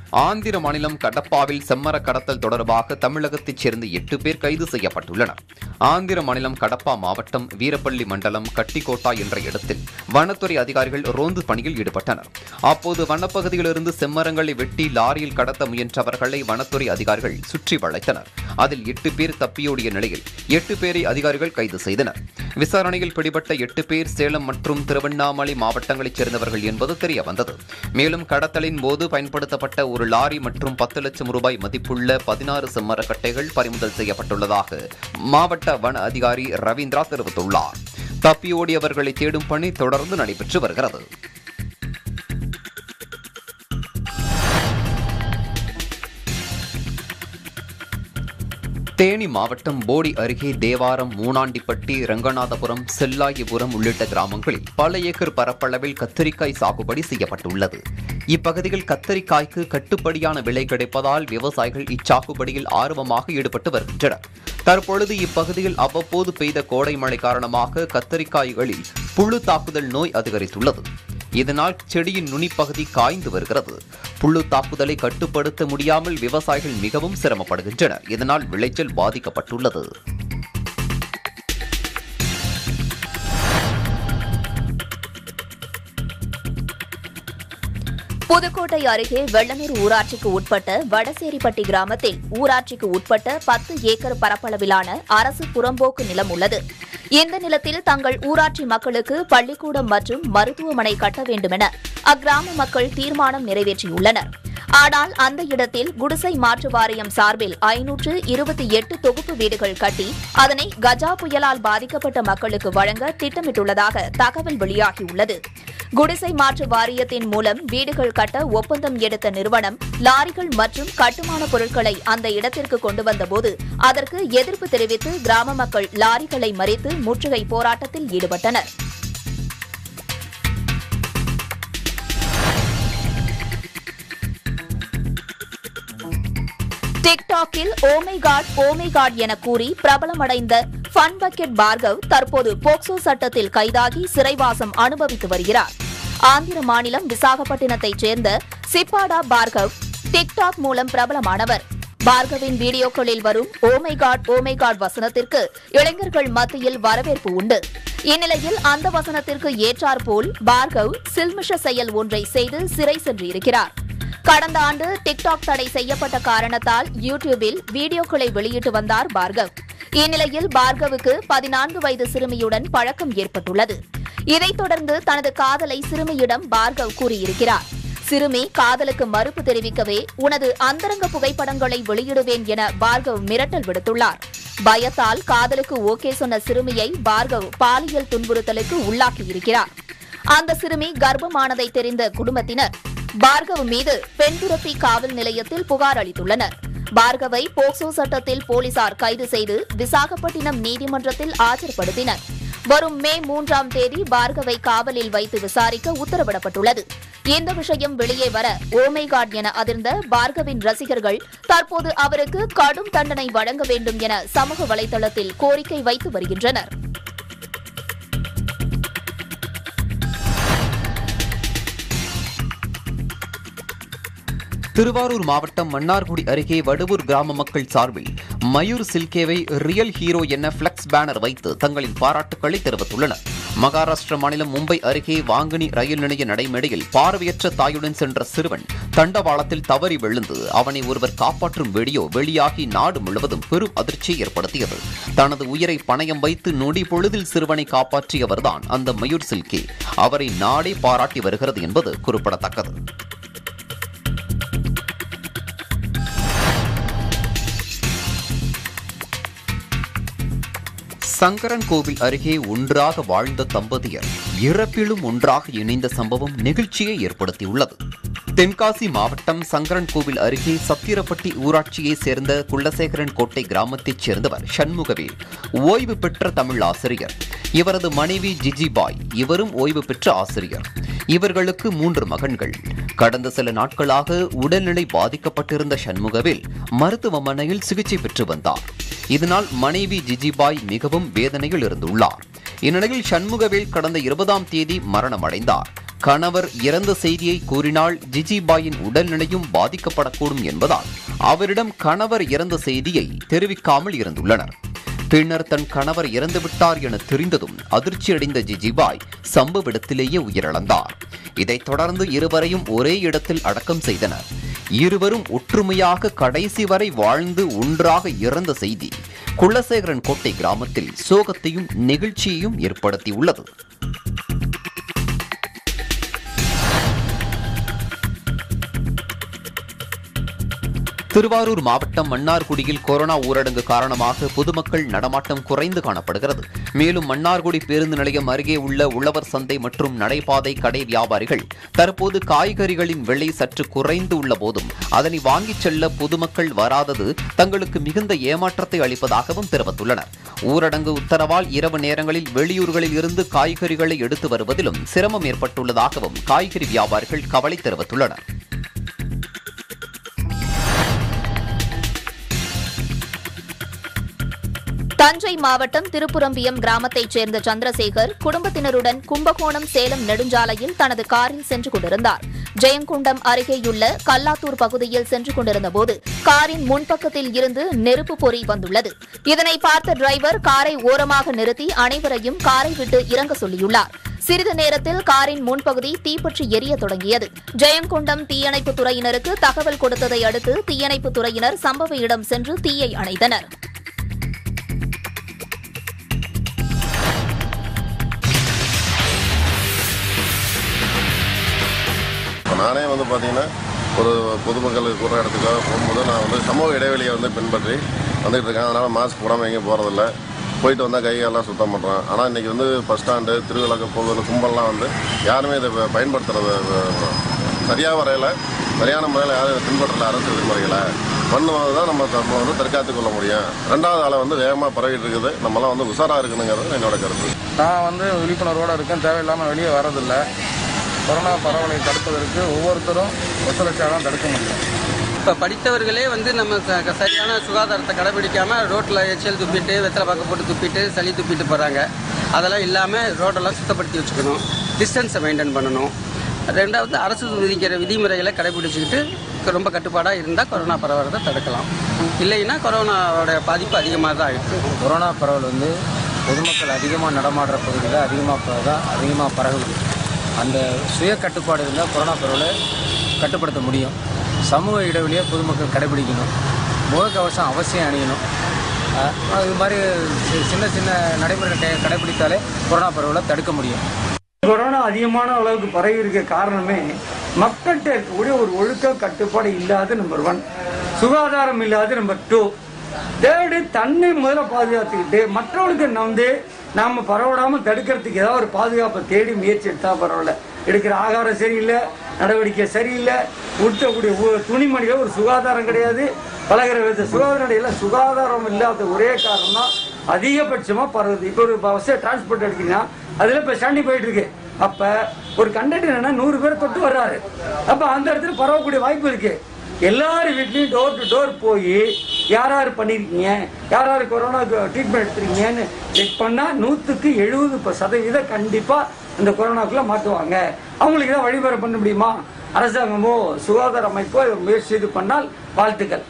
ஆந்திர மாநிலம் கடப்பாவில் செம்மர கடத்தல் தொடர்பாக தமிழகத்தைச் சேர்ந்த எட்டு பேர் கைது செய்யப்பட்டுள்ளனர் ஆந்திர மாநிலம் கடப்பா மாவட்டம் வீரப்பள்ளி மண்டலம் கட்டிக்கோட்டா என்ற இடத்தில் வனத்துறை அதிகாரிகள் ரோந்து பணியில் ஈடுபட்டனர் அப்போது வனப்பகுதியிலிருந்து செம்மரங்களை வெட்டி லாரியில் கடத்த முயன்றவர்களை வனத்துறை அதிகாரிகள் சுற்றி வளைத்தனர் அதில் எட்டு பேர் தப்பியோடிய நிலையில் எட்டு பேரை அதிகாரிகள் கைது செய்தனர் விசாரணையில் பிடிபட்ட எட்டு பேர் சேலம் மற்றும் திருவண்ணாமலை மாவட்டங்களைச் சேர்ந்தவர்கள் என்பது தெரிய வந்தது மேலும் கடத்தலின் போது பயன்படுத்தப்பட்ட ஒரு லாரி மற்றும் பத்து லட்சம் ரூபாய் மதிப்புள்ள பதினாறு செம்மரக்கட்டைகள் பறிமுதல் செய்யப்பட்டுள்ளதாக மாவட்ட வன அதிகாரி ரவீந்திரா தெரிவித்துள்ளார் தப்பியோடியவர்களை தேடும் பணி தொடர்ந்து நடைபெற்று வருகிறது தேனி மாவட்டம் போடி அருகே தேவாரம் மூணாண்டிப்பட்டி ரங்கநாதபுரம் செல்லாயிபுரம் உள்ளிட்ட கிராமங்களில் பல ஏக்கர் பரப்பளவில் கத்தரிக்காய் சாகுபடி செய்யப்பட்டுள்ளது இப்பகுதியில் கத்தரிக்காய்க்கு கட்டுப்படியான விலை கிடைப்பதால் விவசாயிகள் இச்சாகுபடியில் ஆர்வமாக ஈடுபட்டு வருகின்றனர் தற்பொழுது இப்பகுதியில் அவ்வப்போது பெய்த கோடை மழை காரணமாக கத்தரிக்காய்களில் புழு தாக்குதல் நோய் அதிகரித்துள்ளது இதனால் செடியின் நுனிப்பகுதி காய்ந்து வருகிறது புழு தாக்குதலை கட்டுப்படுத்த முடியாமல் விவசாயிகள் மிகவும் சிரமப்படுகின்றனர் இதனால் விளைச்சல் பாதிக்கப்பட்டுள்ளது புதுக்கோட்டை அருகே வெள்ளனூர் ஊராட்சிக்கு உட்பட்ட வடசேரிப்பட்டி கிராமத்தில் ஊராட்சிக்கு உட்பட்ட பத்து ஏக்கர் பரப்பளவிலான அரசு புறம்போக்கு நிலம் உள்ளது இந்த நிலத்தில் தங்கள் ஊராட்சி மக்களுக்கு பள்ளிக்கூடம் மற்றும் மருத்துவமனை கட்ட வேண்டுமென அக்கிராம மக்கள் தீர்மானம் நிறைவேற்றியுள்ளனர் ஆனால் அந்த இடத்தில் குடிசை மாற்று வாரியம் சார்பில் ஐநூற்று இருபத்தி எட்டு தொகுப்பு வீடுகள் கட்டி அதனை கஜா புயலால் பாதிக்கப்பட்ட மக்களுக்கு வழங்க திட்டமிட்டுள்ளதாக தகவல் வெளியாகியுள்ளது குடிசை மாற்று வாரியத்தின் மூலம் வீடுகள் கட்ட ஒப்பந்தம் எடுத்த நிறுவனம் லாரிகள் மற்றும் கட்டுமான பொருட்களை அந்த இடத்திற்கு கொண்டு வந்தபோது அதற்கு எதிர்ப்பு தெரிவித்து கிராம மக்கள் லாரிகளை மறித்து முற்றுகை போராட்டத்தில் ஈடுபட்டனர் டிக்டாக்கில் ஓமை காட் ஓமை காட் என கூறி பிரபலமடைந்த ஃபன் பக்கெட் பார்கவ் தற்போது போக்சோ சட்டத்தில் கைதாகி சிறைவாசம் அனுபவித்து வருகிறார் ஆந்திர மாநிலம் விசாகப்பட்டினத்தைச் சேர்ந்த சிப்பாடா பார்கவ் டிக்டாக் மூலம் பிரபலமானவர் பார்கவின் வீடியோக்களில் வரும் ஓமை காட் ஓமை காட் வசனத்திற்கு இளைஞர்கள் மத்தியில் வரவேற்பு உண்டு இந்நிலையில் அந்த வசனத்திற்கு ஏற்றாற்போல் பார்கவ் சில்மிஷ செயல் ஒன்றை செய்து சிறை சென்றிருக்கிறார் கடந்த ஆண்டு டிக்டாக் தடை செய்யப்பட்ட காரணத்தால் யூடியூபில் வீடியோக்களை வெளியிட்டு வந்தார் பார்கவ் இந்நிலையில் பார்கவுக்கு பதினான்கு வயது சிறுமியுடன் பழக்கம் ஏற்பட்டுள்ளது இதைத் தொடர்ந்து தனது காதலை சிறுமியிடம் பார்கவ் கூறியிருக்கிறார் சிறுமி காதலுக்கு மறுப்பு தெரிவிக்கவே உனது அந்தரங்க புகைப்படங்களை வெளியிடுவேன் என பார்கவ் மிரட்டல் விடுத்துள்ளார் பயத்தால் காதலுக்கு ஓகே சொன்ன சிறுமியை பார்கவ் பாலியல் துன்புறுத்தலுக்கு உள்ளாக்கியிருக்கிறார் அந்த சிறுமி கர்ப்பமானதை தெரிந்த குடும்பத்தினர் பார்கவ் மீது பெண்துரப்பி காவல் நிலையத்தில் புகார் அளித்துள்ளனர் பார்கவை போக்சோ சட்டத்தில் போலீசார் கைது செய்து விசாகப்பட்டினம் நீதிமன்றத்தில் ஆஜர்படுத்தினர் வரும் மே மூன்றாம் தேதி பார்கவை காவலில் வைத்து விசாரிக்க உத்தரவிடப்பட்டுள்ளது இந்த விஷயம் வெளியே வர ஓமை காட் என அதிர்ந்த பார்கவின் ரசிகர்கள் தற்போது அவருக்கு கடும் தண்டனை வழங்க வேண்டும் என சமூக வலைதளத்தில் கோரிக்கை வைத்து வருகின்றனர் திருவாரூர் மாவட்டம் மன்னார்குடி அருகே வடுவூர் கிராம மக்கள் சார்பில் மயூர் சில்கேவை ரியல் ஹீரோ என பிளக்ஸ் பேனர் வைத்து தங்களின் பாராட்டுக்களை தெரிவித்துள்ளனர் மகாராஷ்டிர மாநிலம் மும்பை அருகே வாங்கனி ரயில் நிலைய நடைமேடையில் பார்வையற்ற தாயுடன் சென்ற சிறுவன் தண்டவாளத்தில் தவறி விழுந்து அவனை ஒருவர் காப்பாற்றும் வீடியோ வெளியாகி நாடு முழுவதும் பெரும் அதிர்ச்சியை ஏற்படுத்தியது தனது உயிரை பணயம் வைத்து நொடி பொழுதில் சிறுவனை காப்பாற்றியவர்தான் அந்த மயூர் சில்கே அவரை நாடே பாராட்டி வருகிறது என்பது குறிப்பிடத்தக்கது சங்கரன் கோவில் அருகே ஒன்றாக வாழ்ந்த தம்பதியர் இறப்பிலும் ஒன்றாக இணைந்த சம்பவம் நெகிழ்ச்சியை ஏற்படுத்தியுள்ளது தென்காசி மாவட்டம் சங்கரன் கோவில் அருகே சத்திரப்பட்டி ஊராட்சியைச் சேர்ந்த குலசேகரன் கோட்டை கிராமத்தைச் சேர்ந்தவர் சண்முகவேல் ஓய்வு பெற்ற தமிழ் ஆசிரியர் இவரது மனைவி ஜிஜிபாய் இவரும் ஓய்வு பெற்ற ஆசிரியர் இவர்களுக்கு மூன்று மகன்கள் கடந்த சில நாட்களாக உடல்நிலை பாதிக்கப்பட்டிருந்த சண்முகவேல் மருத்துவமனையில் சிகிச்சை பெற்று வந்தார் இதனால் மனைவி ஜிஜிபாய் மிகவும் வேதனையில் இருந்துள்ளார் இந்நிலையில் சண்முகவேல் கடந்த இருபதாம் தேதி மரணமடைந்தார் கணவர் இறந்த செய்தியை கூறினால் ஜிஜிபாயின் உடல்நிலையும் பாதிக்கப்படக்கூடும் என்பதால் அவரிடம் கணவர் இறந்த செய்தியை தெரிவிக்காமல் இருந்துள்ளனர் பின்னர் தன் கணவர் இறந்துவிட்டார் என தெரிந்ததும் அதிர்ச்சியடைந்த ஜிஜிபாய் சம்பவ இடத்திலேயே உயிரிழந்தார் இதைத் தொடர்ந்து இருவரையும் ஒரே இடத்தில் அடக்கம் செய்தனர் இருவரும் ஒற்றுமையாக கடைசி வரை வாழ்ந்து ஒன்றாக இறந்த செய்தி குலசேகரன் கோட்டை கிராமத்தில் சோகத்தையும் நெகிழ்ச்சியையும் ஏற்படுத்தியுள்ளது திருவாரூர் மாவட்டம் மன்னார்குடியில் கொரோனா ஊரடங்கு காரணமாக பொதுமக்கள் நடமாட்டம் குறைந்து காணப்படுகிறது மேலும் மன்னார்குடி பேருந்து நிலையம் அருகே உள்ள உழவர் சந்தை மற்றும் நடைபாதை கடை வியாபாரிகள் தற்போது காய்கறிகளின் விலை சற்று குறைந்து உள்ள போதும் அதனை வாங்கிச் செல்ல பொதுமக்கள் வராதது தங்களுக்கு மிகுந்த ஏமாற்றத்தை அளிப்பதாகவும் தெரிவித்துள்ளனர் ஊரடங்கு உத்தரவால் இரவு நேரங்களில் வெளியூர்களில் இருந்து காய்கறிகளை எடுத்து வருவதிலும் சிரமம் ஏற்பட்டுள்ளதாகவும் காய்கறி வியாபாரிகள் கவலை தெரிவித்துள்ளனர் தஞ்சை மாவட்டம் திருப்புரம்பியம் கிராமத்தைச் சேர்ந்த சந்திரசேகர் குடும்பத்தினருடன் கும்பகோணம் சேலம் நெடுஞ்சாலையில் தனது காரில் சென்று கொண்டிருந்தார் ஜெயங்கொண்டம் அருகேயுள்ள கல்லாத்தூர் பகுதியில் சென்று கொண்டிருந்தபோது காரின் முன்பக்கத்தில் இருந்து நெருப்பு பொறி வந்துள்ளது இதனை பார்த்த டிரைவர் காரை ஓரமாக நிறுத்தி அனைவரையும் காரை விட்டு இறங்க சொல்லியுள்ளார் சிறிது நேரத்தில் காரின் முன்பகுதி தீப்பற்றி எரிய தொடங்கியது ஜெயங்கொண்டம் தீயணைப்பு துறையினருக்கு தகவல் கொடுத்ததை அடுத்து தீயணைப்பு துறையினர் சம்பவ இடம் சென்று தீயை அணைத்தனர் இப்போ நானே வந்து பார்த்தீங்கன்னா ஒரு பொதுமக்களுக்கு கூற இடத்துக்காக போகும்போது நான் வந்து சமூக இடைவெளியை வந்து பின்பற்றி வந்துட்டு இருக்கேன் அதனால் மாஸ்க் போடாமல் எங்கேயும் போகிறதில்ல போயிட்டு வந்தால் கையெல்லாம் சுத்தம் பண்ணுறேன் ஆனால் இன்றைக்கி வந்து பஸ் ஸ்டாண்டு திருவிழாக்கு போகுது கும்பல்லாம் வந்து யாருமே இதை ப- பயன்படுத்துறது அஹ், சரியாக வரையில் சரியான முறையில் யாரும் இதை பின்பற்றல அரசு விதிமுறைகளை பண்ணும்போது தான் நம்ம நம்ம வந்து தற்காத்துக் கொள்ள முடியும் ரெண்டாவது ஆளை வந்து வேகமாக பரவிட்டு இருக்குது நம்மலாம் வந்து உஷாராக இருக்கணுங்கிறது என்னோட கருத்து நான் வந்து விழிப்புணர்வோடு இருக்கேன் தேவையில்லாமல் வெளியே வரதில்ல கொரோனா பரவலை தடுப்பதற்கு ஒவ்வொருத்தரும் ஒத்துழைச்சாதான் தடுக்க முடியும் இப்போ படித்தவர்களே வந்து நம்ம ச- க- சரியான சுகாதாரத்தை கடைபிடிக்காமல் ரோட்டில் எச்சில் துப்பிட்டு வெத்தலை பாக்கு போட்டு துப்பிட்டு சளி துப்பிட்டு போகிறாங்க அதெல்லாம் இல்லாமல் ரோடெல்லாம் சுத்தப்படுத்தி வச்சுக்கணும் டிஸ்டன்ஸை மெயின்டைன் பண்ணணும் ரெண்டாவது அரசு விதிக்கிற விதிமுறைகளை கடைபிடிச்சிக்கிட்டு ரொம்ப கட்டுப்பாடாக இருந்தால் கொரோனா பரவுறதை தடுக்கலாம் இல்லைன்னா கொரோனாவோட பாதிப்பு அதிகமாக தான் ஆகிடுது கொரோனா பரவல் வந்து பொதுமக்கள் அதிகமாக நடமாடுற பகுதியில் அதிகமாக தான் அதிகமாக பரவுது அந்த சுய கட்டுப்பாடு இருந்தால் கொரோனா பரவலை கட்டுப்படுத்த முடியும் சமூக இடைவெளியை பொதுமக்கள் கடைபிடிக்கணும் முகக்கவசம் அவசியம் அணியணும் அஹ் அது மாதிரி சி- சின்ன சின்ன நடைமுறை கடை- கடைபிடித்தாலே கொரோனா பரவலை தடுக்க முடியும் கொரோனா அதிகமான அளவுக்கு பரவி இருக்க காரணமே மக்கள்கிட்ட இருக்கக்கூடிய ஒரு ஒழுக்க கட்டுப்பாடு இல்லாத நம்பர் ஒன் சுகாதாரம் இல்லாத நம்பர் டூ தேர்டு தன்னை முதல்ல பாதுகாத்துக்கிட்டு மற்றவங்களுக்கு வந்து நாம பரவடாம தடுக்கிறதுக்கு ஏதாவது ஒரு பாதுகாப்பை தேடி முயற்சி எடுத்தா பரவாயில்ல எடுக்கிற ஆகாரம் சரியில்லை நடவடிக்கை சரியில்லை உடுத்தக்கூடிய ஒ- துணிமணிகள் ஒரு சுகாதாரம் கிடையாது பழகிற வித சுகாதார நிலையில சுகாதாரம் இல்லாத ஒரே காரணம் தான் அதிகபட்சமா பரவுது இப்போ ஒரு பஸ்ஸை டிரான்ஸ்போர்ட் எடுத்தீங்கன்னா அதுல இப்போ ஸ்டாண்டி போயிட்டு இருக்கு அப்ப ஒரு கண்டக்டர் என்ன நூறு பேர் தொட்டு வர்றாரு அப்ப அந்த இடத்துல பரவக்கூடிய வாய்ப்பு இருக்கு எல்லாரும் வீட்லயும் டோர் டு டோர் போய் யார் யார் பண்ணிருக்கீங்க யார் யார் கொரோனா ட்ரீட்மெண்ட் எடுத்துருக்கீங்கன்னு செக் பண்ணா நூற்றுக்கு எழுபது சதவீதம் கண்டிப்பா இந்த கொரோனாக்குள்ள மாட்டுவாங்க அவங்களுக்கு தான் வழிமுறை பண்ண முடியுமா அரசாங்கமோ சுகாதார அமைப்போ இதை முயற்சி செய்து பண்ணால் வாழ்த்துக்கள்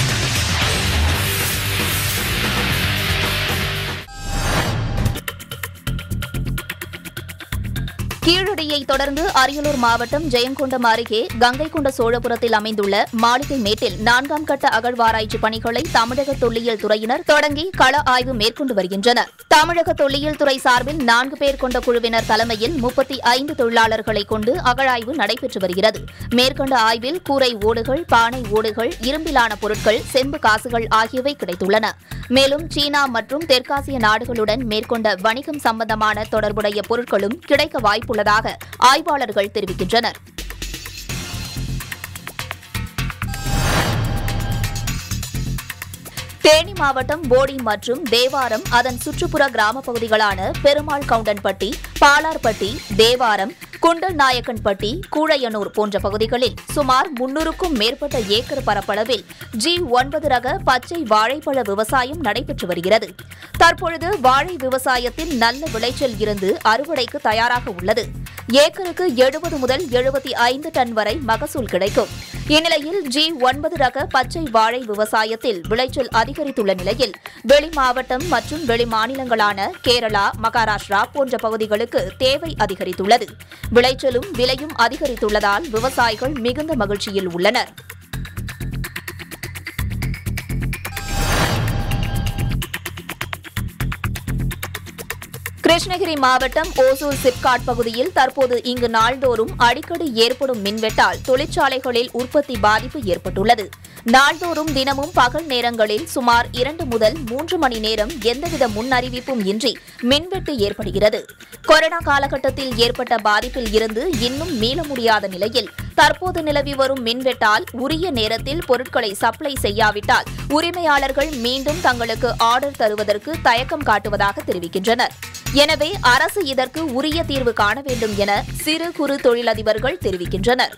கீழடியை தொடர்ந்து அரியலூர் மாவட்டம் ஜெயங்கொண்டம் அருகே கங்கைகொண்ட சோழபுரத்தில் அமைந்துள்ள மாளிகை மேட்டில் நான்காம் கட்ட அகழ்வாராய்ச்சி பணிகளை தமிழக தொல்லியல் துறையினர் தொடங்கி கள ஆய்வு மேற்கொண்டு வருகின்றனர் தமிழக தொல்லியல் துறை சார்பில் நான்கு பேர் கொண்ட குழுவினர் தலைமையில் முப்பத்தி ஐந்து தொழிலாளர்களை கொண்டு அகழாய்வு நடைபெற்று வருகிறது மேற்கொண்ட ஆய்வில் கூரை ஓடுகள் பானை ஓடுகள் இரும்பிலான பொருட்கள் செம்பு காசுகள் ஆகியவை கிடைத்துள்ளன மேலும் சீனா மற்றும் தெற்காசிய நாடுகளுடன் மேற்கொண்ட வணிகம் சம்பந்தமான தொடர்புடைய பொருட்களும் கிடைக்க வாய்ப்புள்ளதாக ஆய்வாளர்கள் தெரிவிக்கின்றனர் தேனி மாவட்டம் போடி மற்றும் தேவாரம் அதன் சுற்றுப்புற கிராம பகுதிகளான பெருமாள் கவுண்டன்பட்டி பாலார்பட்டி தேவாரம் குண்டல் நாயக்கன்பட்டி கூழையனூர் போன்ற பகுதிகளில் சுமார் முன்னூறுக்கும் மேற்பட்ட ஏக்கர் பரப்பளவில் ஜி ஒன்பது ரக பச்சை வாழைப்பழ விவசாயம் நடைபெற்று வருகிறது தற்பொழுது வாழை விவசாயத்தில் நல்ல விளைச்சல் இருந்து அறுவடைக்கு தயாராக உள்ளது ஏக்கருக்கு எழுபது முதல் எழுபத்தி ஐந்து டன் வரை மகசூல் கிடைக்கும் இந்நிலையில் ஜி ஒன்பது ரக பச்சை வாழை விவசாயத்தில் விளைச்சல் அதிகரித்துள்ள நிலையில் வெளி மாவட்டம் மற்றும் வெளி மாநிலங்களான கேரளா மகாராஷ்டிரா போன்ற பகுதிகளுக்கு தேவை அதிகரித்துள்ளது விளைச்சலும் விலையும் அதிகரித்துள்ளதால் விவசாயிகள் மிகுந்த மகிழ்ச்சியில் உள்ளனர் கிருஷ்ணகிரி மாவட்டம் ஓசூர் சிப்காட் பகுதியில் தற்போது இங்கு நாள்தோறும் அடிக்கடி ஏற்படும் மின்வெட்டால் தொழிற்சாலைகளில் உற்பத்தி பாதிப்பு ஏற்பட்டுள்ளது நாள்தோறும் தினமும் பகல் நேரங்களில் சுமார் இரண்டு முதல் மூன்று மணி நேரம் எந்தவித முன்னறிவிப்பும் இன்றி மின்வெட்டு ஏற்படுகிறது கொரோனா காலகட்டத்தில் ஏற்பட்ட பாதிப்பில் இருந்து இன்னும் மீள முடியாத நிலையில் தற்போது நிலவி வரும் மின்வெட்டால் உரிய நேரத்தில் பொருட்களை சப்ளை செய்யாவிட்டால் உரிமையாளர்கள் மீண்டும் தங்களுக்கு ஆர்டர் தருவதற்கு தயக்கம் காட்டுவதாக தெரிவிக்கின்றனர் எனவே அரசு இதற்கு உரிய தீர்வு காண வேண்டும் என சிறு குறு தொழிலதிபர்கள் தெரிவிக்கின்றனர்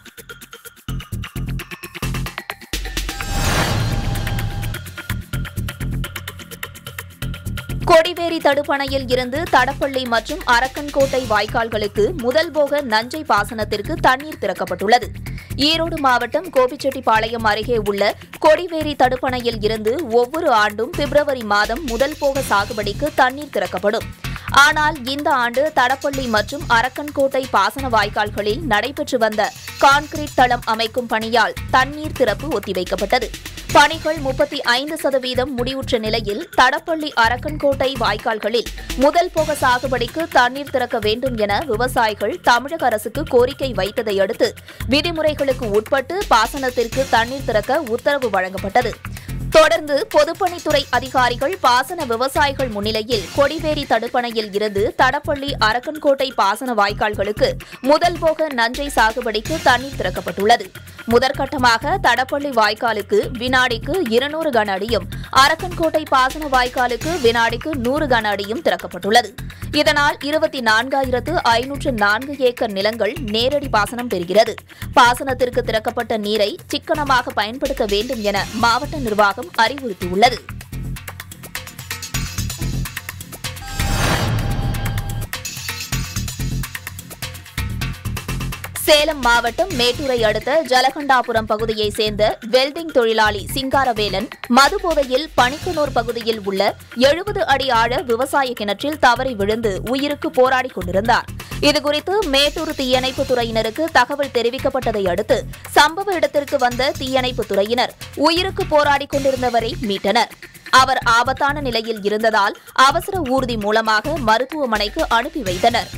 கொடிவேரி தடுப்பணையில் இருந்து தடப்பள்ளி மற்றும் அரக்கன்கோட்டை வாய்க்கால்களுக்கு முதல் போக நஞ்சை பாசனத்திற்கு தண்ணீர் திறக்கப்பட்டுள்ளது ஈரோடு மாவட்டம் கோபிச்செட்டிப்பாளையம் அருகே உள்ள கொடிவேரி தடுப்பணையில் இருந்து ஒவ்வொரு ஆண்டும் பிப்ரவரி மாதம் முதல் போக சாகுபடிக்கு தண்ணீர் திறக்கப்படும் ஆனால் இந்த ஆண்டு தடப்பள்ளி மற்றும் அரக்கன்கோட்டை பாசன வாய்க்கால்களில் நடைபெற்று வந்த கான்கிரீட் தளம் அமைக்கும் பணியால் தண்ணீர் திறப்பு ஒத்திவைக்கப்பட்டது பணிகள் முப்பத்தி ஐந்து சதவீதம் முடிவுற்ற நிலையில் தடப்பள்ளி அரக்கன்கோட்டை வாய்க்கால்களில் முதல் போக சாகுபடிக்கு தண்ணீர் திறக்க வேண்டும் என விவசாயிகள் தமிழக அரசுக்கு கோரிக்கை வைத்ததை அடுத்து விதிமுறைகளுக்கு உட்பட்டு பாசனத்திற்கு தண்ணீர் திறக்க உத்தரவு வழங்கப்பட்டது தொடர்ந்து பொதுப்பணித்துறை அதிகாரிகள் பாசன விவசாயிகள் முன்னிலையில் கொடிவேரி தடுப்பணையில் இருந்து தடப்பள்ளி அரக்கன்கோட்டை பாசன வாய்க்கால்களுக்கு முதல் போக நஞ்சை சாகுபடிக்கு தண்ணீர் திறக்கப்பட்டுள்ளது முதற்கட்டமாக தடப்பள்ளி வாய்க்காலுக்கு வினாடிக்கு இருநூறு கன அடியும் அரக்கன்கோட்டை பாசன வாய்க்காலுக்கு வினாடிக்கு நூறு கன அடியும் திறக்கப்பட்டுள்ளது இதனால் இருபத்தி நான்காயிரத்து ஐநூற்று நான்கு ஏக்கர் நிலங்கள் நேரடி பாசனம் பெறுகிறது பாசனத்திற்கு திறக்கப்பட்ட நீரை சிக்கனமாக பயன்படுத்த வேண்டும் என மாவட்ட நிர்வாகம் அறிவுறுத்தியுள்ளது சேலம் மாவட்டம் மேட்டூரை அடுத்த ஜலகண்டாபுரம் பகுதியைச் சேர்ந்த வெல்டிங் தொழிலாளி சிங்காரவேலன் மதுபோதையில் பணிக்கனூர் பகுதியில் உள்ள எழுபது அடி ஆழ விவசாய கிணற்றில் தவறி விழுந்து உயிருக்கு போராடிக் கொண்டிருந்தார் இதுகுறித்து மேட்டூர் தீயணைப்பு துறையினருக்கு தகவல் தெரிவிக்கப்பட்டதை அடுத்து சம்பவ இடத்திற்கு வந்த தீயணைப்பு துறையினர் உயிருக்கு போராடிக் கொண்டிருந்தவரை மீட்டனர் அவர் ஆபத்தான நிலையில் இருந்ததால் அவசர ஊர்தி மூலமாக மருத்துவமனைக்கு அனுப்பி வைத்தனர்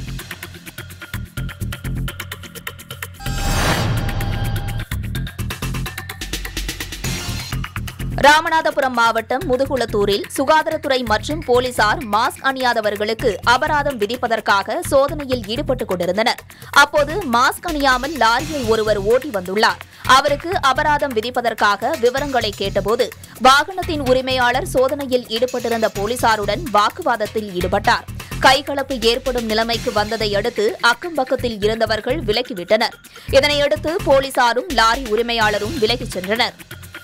ராமநாதபுரம் மாவட்டம் முதுகுளத்தூரில் சுகாதாரத்துறை மற்றும் போலீசார் மாஸ்க் அணியாதவர்களுக்கு அபராதம் விதிப்பதற்காக சோதனையில் ஈடுபட்டுக் கொண்டிருந்தனர் அப்போது மாஸ்க் அணியாமல் லாரியை ஒருவர் ஓட்டி வந்துள்ளார் அவருக்கு அபராதம் விதிப்பதற்காக விவரங்களை கேட்டபோது வாகனத்தின் உரிமையாளர் சோதனையில் ஈடுபட்டிருந்த போலீசாருடன் வாக்குவாதத்தில் ஈடுபட்டார் கைகலப்பு ஏற்படும் நிலைமைக்கு வந்ததை அடுத்து அக்கம் பக்கத்தில் இருந்தவர்கள் விலக்கிவிட்டனர் இதனையடுத்து போலீசாரும் லாரி உரிமையாளரும் விலகிச் சென்றனர்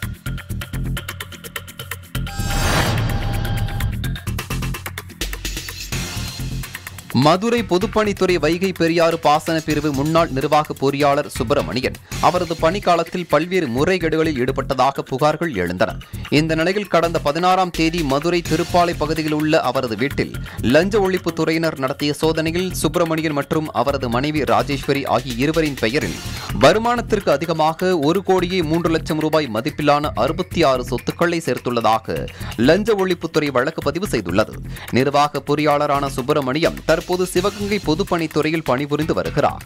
மதுரை பொதுப்பணித்துறை வைகை பெரியாறு பாசன பிரிவு முன்னாள் நிர்வாக பொறியாளர் சுப்பிரமணியன் அவரது பணிக்காலத்தில் பல்வேறு முறைகேடுகளில் ஈடுபட்டதாக புகார்கள் எழுந்தன இந்த நிலையில் கடந்த பதினாறாம் தேதி மதுரை திருப்பாலை பகுதியில் உள்ள அவரது வீட்டில் லஞ்ச ஒழிப்பு துறையினர் நடத்திய சோதனையில் சுப்பிரமணியன் மற்றும் அவரது மனைவி ராஜேஸ்வரி ஆகிய இருவரின் பெயரில் வருமானத்திற்கு அதிகமாக ஒரு கோடியே மூன்று லட்சம் ரூபாய் மதிப்பிலான அறுபத்தி ஆறு சொத்துக்களை சேர்த்துள்ளதாக லஞ்ச ஒழிப்புத்துறை வழக்கு பதிவு செய்துள்ளது நிர்வாக பொறியாளரான சுப்பிரமணியம் தற்போது சிவகங்கை பொதுப்பணித்துறையில் பணிபுரிந்து வருகிறார்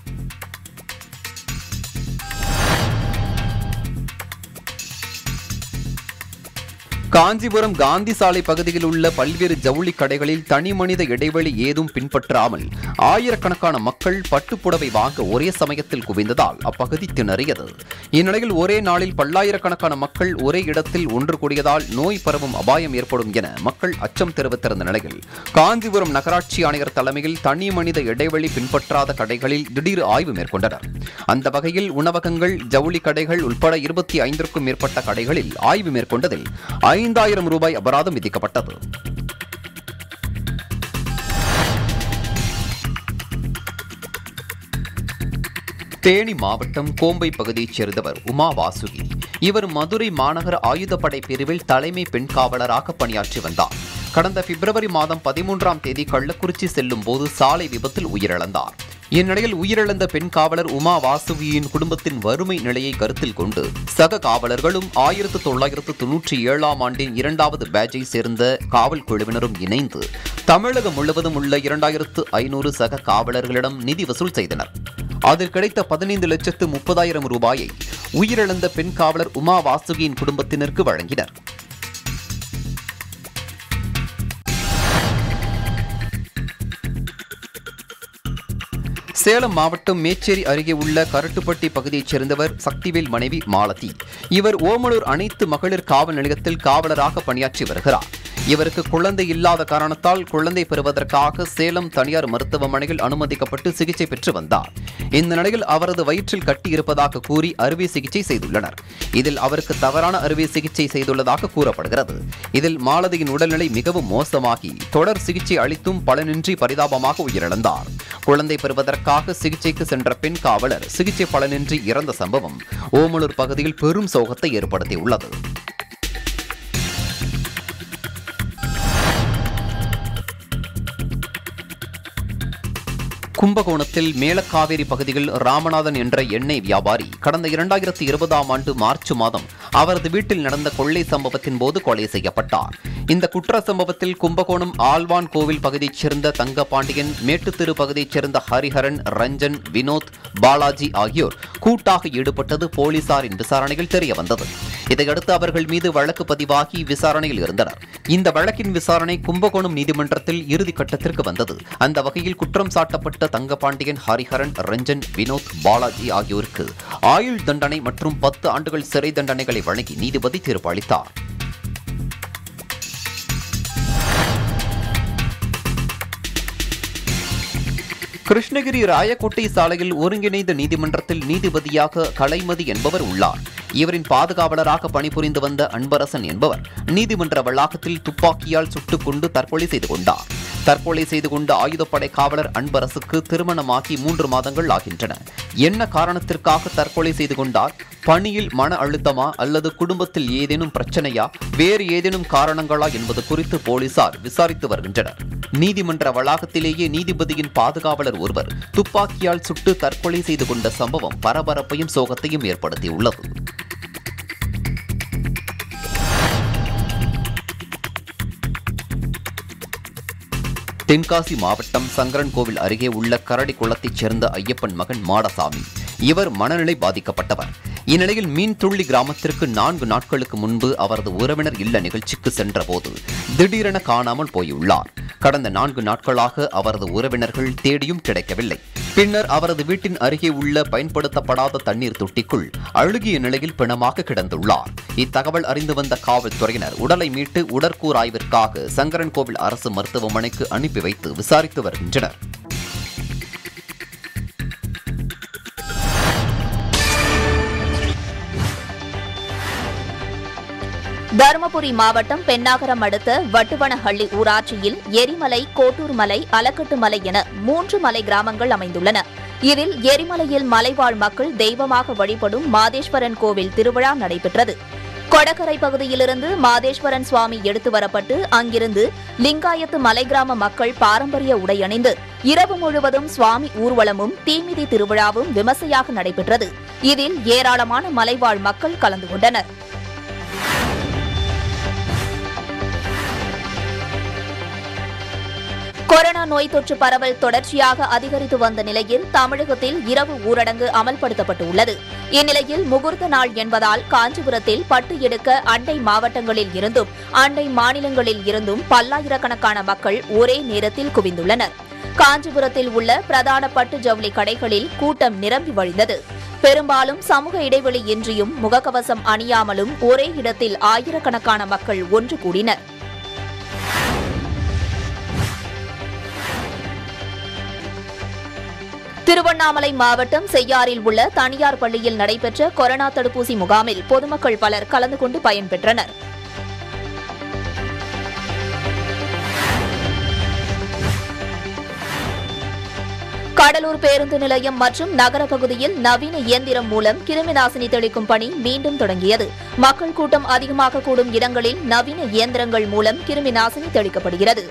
காஞ்சிபுரம் காந்தி சாலை பகுதியில் உள்ள பல்வேறு ஜவுளி கடைகளில் தனிமனித இடைவெளி ஏதும் பின்பற்றாமல் ஆயிரக்கணக்கான மக்கள் பட்டுப்புடவை வாங்க ஒரே சமயத்தில் குவிந்ததால் அப்பகுதி திணறியது இந்நிலையில் ஒரே நாளில் பல்லாயிரக்கணக்கான மக்கள் ஒரே இடத்தில் ஒன்று கூடியதால் நோய் பரவும் அபாயம் ஏற்படும் என மக்கள் அச்சம் தெரிவித்திருந்த நிலையில் காஞ்சிபுரம் நகராட்சி ஆணையர் தலைமையில் தனி மனித இடைவெளி பின்பற்றாத கடைகளில் திடீர் ஆய்வு மேற்கொண்டனர் அந்த வகையில் உணவகங்கள் ஜவுளி கடைகள் உட்பட இருபத்தி ஐந்திற்கும் மேற்பட்ட கடைகளில் ஆய்வு மேற்கொண்டதில் ஐந்தாயிரம் ரூபாய் அபராதம் விதிக்கப்பட்டது தேனி மாவட்டம் கோம்பை பகுதியைச் சேர்ந்தவர் உமா வாசுகி இவர் மதுரை மாநகர ஆயுதப்படை பிரிவில் தலைமை பெண் காவலராக பணியாற்றி வந்தார் கடந்த பிப்ரவரி மாதம் பதிமூன்றாம் தேதி கள்ளக்குறிச்சி செல்லும் போது சாலை விபத்தில் உயிரிழந்தார் இந்நிலையில் உயிரிழந்த பெண் காவலர் உமா வாசுகியின் குடும்பத்தின் வறுமை நிலையை கருத்தில் கொண்டு சக காவலர்களும் ஆயிரத்து தொள்ளாயிரத்து தொன்னூற்றி ஏழாம் ஆண்டின் இரண்டாவது பேட்சை சேர்ந்த காவல் குழுவினரும் இணைந்து தமிழகம் முழுவதும் உள்ள இரண்டாயிரத்து ஐநூறு சக காவலர்களிடம் நிதி வசூல் செய்தனர் அதில் கிடைத்த பதினைந்து லட்சத்து முப்பதாயிரம் ரூபாயை உயிரிழந்த பெண் காவலர் உமா வாசுகியின் குடும்பத்தினருக்கு வழங்கினர் சேலம் மாவட்டம் மேச்சேரி அருகே உள்ள கரட்டுப்பட்டி பகுதியைச் சேர்ந்தவர் சக்திவேல் மனைவி மாலதி இவர் ஓமலூர் அனைத்து மகளிர் காவல் நிலையத்தில் காவலராக பணியாற்றி வருகிறார் இவருக்கு குழந்தை இல்லாத காரணத்தால் குழந்தை பெறுவதற்காக சேலம் தனியார் மருத்துவமனையில் அனுமதிக்கப்பட்டு சிகிச்சை பெற்று வந்தார் இந்த நிலையில் அவரது வயிற்றில் கட்டி இருப்பதாக கூறி அறுவை சிகிச்சை செய்துள்ளனர் இதில் அவருக்கு தவறான அறுவை சிகிச்சை செய்துள்ளதாக கூறப்படுகிறது இதில் மாலதியின் உடல்நிலை மிகவும் மோசமாகி தொடர் சிகிச்சை அளித்தும் பலனின்றி பரிதாபமாக உயிரிழந்தார் குழந்தை பெறுவதற்காக சிகிச்சைக்கு சென்ற பெண் காவலர் சிகிச்சை பலனின்றி இறந்த சம்பவம் ஓமலூர் பகுதியில் பெரும் சோகத்தை ஏற்படுத்தியுள்ளது கும்பகோணத்தில் மேலக்காவேரி பகுதியில் ராமநாதன் என்ற எண்ணெய் வியாபாரி கடந்த இரண்டாயிரத்தி இருபதாம் ஆண்டு மார்ச் மாதம் அவரது வீட்டில் நடந்த கொள்ளை சம்பவத்தின் போது கொலை செய்யப்பட்டார் இந்த குற்ற சம்பவத்தில் கும்பகோணம் ஆழ்வான் கோவில் பகுதியைச் சேர்ந்த தங்கபாண்டியன் மேட்டுத்தெரு பகுதியைச் சேர்ந்த ஹரிஹரன் ரஞ்சன் வினோத் பாலாஜி ஆகியோர் கூட்டாக ஈடுபட்டது போலீசாரின் விசாரணையில் தெரியவந்தது இதையடுத்து அவர்கள் மீது வழக்கு பதிவாகி விசாரணையில் இருந்தனர் இந்த வழக்கின் விசாரணை கும்பகோணம் நீதிமன்றத்தில் இறுதி கட்டத்திற்கு வந்தது அந்த வகையில் குற்றம் சாட்டப்பட்ட தங்கபாண்டியன் ஹரிஹரன் ரஞ்சன் வினோத் பாலாஜி ஆகியோருக்கு ஆயுள் தண்டனை மற்றும் பத்து ஆண்டுகள் சிறை தண்டனைகளை வழங்கி நீதிபதி தீர்ப்பு அளித்தார் கிருஷ்ணகிரி ராயக்கோட்டை சாலையில் ஒருங்கிணைந்த நீதிமன்றத்தில் நீதிபதியாக கலைமதி என்பவர் உள்ளார் இவரின் பாதுகாவலராக பணிபுரிந்து வந்த அன்பரசன் என்பவர் நீதிமன்ற வளாகத்தில் துப்பாக்கியால் சுட்டுக் கொண்டு தற்கொலை செய்து கொண்டார் தற்கொலை செய்து கொண்ட ஆயுதப்படை காவலர் அன்பரசுக்கு திருமணமாகி மூன்று மாதங்கள் ஆகின்றன என்ன காரணத்திற்காக தற்கொலை செய்து கொண்டார் பணியில் மன அழுத்தமா அல்லது குடும்பத்தில் ஏதேனும் பிரச்சனையா வேறு ஏதேனும் காரணங்களா என்பது குறித்து போலீசார் விசாரித்து வருகின்றனர் நீதிமன்ற வளாகத்திலேயே நீதிபதியின் பாதுகாவலர் ஒருவர் துப்பாக்கியால் சுட்டு தற்கொலை செய்து கொண்ட சம்பவம் பரபரப்பையும் சோகத்தையும் ஏற்படுத்தியுள்ளது தென்காசி மாவட்டம் சங்கரன் கோவில் அருகே உள்ள கரடி குளத்தைச் சேர்ந்த ஐயப்பன் மகன் மாடசாமி இவர் மனநிலை பாதிக்கப்பட்டவர் இந்நிலையில் மீன் துள்ளி கிராமத்திற்கு நான்கு நாட்களுக்கு முன்பு அவரது உறவினர் இல்ல நிகழ்ச்சிக்கு சென்றபோது திடீரென காணாமல் போயுள்ளார் கடந்த நான்கு நாட்களாக அவரது உறவினர்கள் தேடியும் கிடைக்கவில்லை பின்னர் அவரது வீட்டின் அருகே உள்ள பயன்படுத்தப்படாத தண்ணீர் தொட்டிக்குள் அழுகிய நிலையில் பிணமாக கிடந்துள்ளார் இத்தகவல் அறிந்து வந்த காவல்துறையினர் உடலை மீட்டு உடற்கூறாய்விற்காக சங்கரன் கோவில் அரசு மருத்துவமனைக்கு அனுப்பி வைத்து விசாரித்து வருகின்றனர் தருமபுரி மாவட்டம் பெண்ணாகரம் அடுத்த வட்டுவனஹள்ளி ஊராட்சியில் எரிமலை கோட்டூர் மலை அலக்கட்டு மலை என மூன்று மலை கிராமங்கள் அமைந்துள்ளன இதில் எரிமலையில் மலைவாழ் மக்கள் தெய்வமாக வழிபடும் மாதேஸ்வரன் கோவில் திருவிழா நடைபெற்றது கொடகரை பகுதியிலிருந்து மாதேஸ்வரன் சுவாமி எடுத்து வரப்பட்டு அங்கிருந்து லிங்காயத்து மலை கிராம மக்கள் பாரம்பரிய உடை அணிந்து இரவு முழுவதும் சுவாமி ஊர்வலமும் தீமிதி திருவிழாவும் விமர்சையாக நடைபெற்றது இதில் ஏராளமான மலைவாழ் மக்கள் கலந்து கொண்டனர் கொரோனா நோய் தொற்று பரவல் தொடர்ச்சியாக அதிகரித்து வந்த நிலையில் தமிழகத்தில் இரவு ஊரடங்கு அமல்படுத்தப்பட்டு உள்ளது இந்நிலையில் முகூர்த்த நாள் என்பதால் காஞ்சிபுரத்தில் பட்டு எடுக்க அண்டை மாவட்டங்களில் இருந்தும் அண்டை மாநிலங்களில் இருந்தும் பல்லாயிரக்கணக்கான மக்கள் ஒரே நேரத்தில் குவிந்துள்ளனர் காஞ்சிபுரத்தில் உள்ள பிரதான பட்டு ஜவுளி கடைகளில் கூட்டம் நிரம்பி வழிந்தது பெரும்பாலும் சமூக இடைவெளி இன்றியும் முகக்கவசம் அணியாமலும் ஒரே இடத்தில் ஆயிரக்கணக்கான மக்கள் ஒன்று கூடினர் திருவண்ணாமலை மாவட்டம் செய்யாறில் உள்ள தனியார் பள்ளியில் நடைபெற்ற கொரோனா தடுப்பூசி முகாமில் பொதுமக்கள் பலர் கலந்து கொண்டு பயன்பெற்றனர் கடலூர் பேருந்து நிலையம் மற்றும் நகர பகுதியில் நவீன இயந்திரம் மூலம் கிருமி நாசினி தெளிக்கும் பணி மீண்டும் தொடங்கியது மக்கள் கூட்டம் அதிகமாக கூடும் இடங்களில் நவீன இயந்திரங்கள் மூலம் கிருமி நாசினி தெளிக்கப்படுகிறது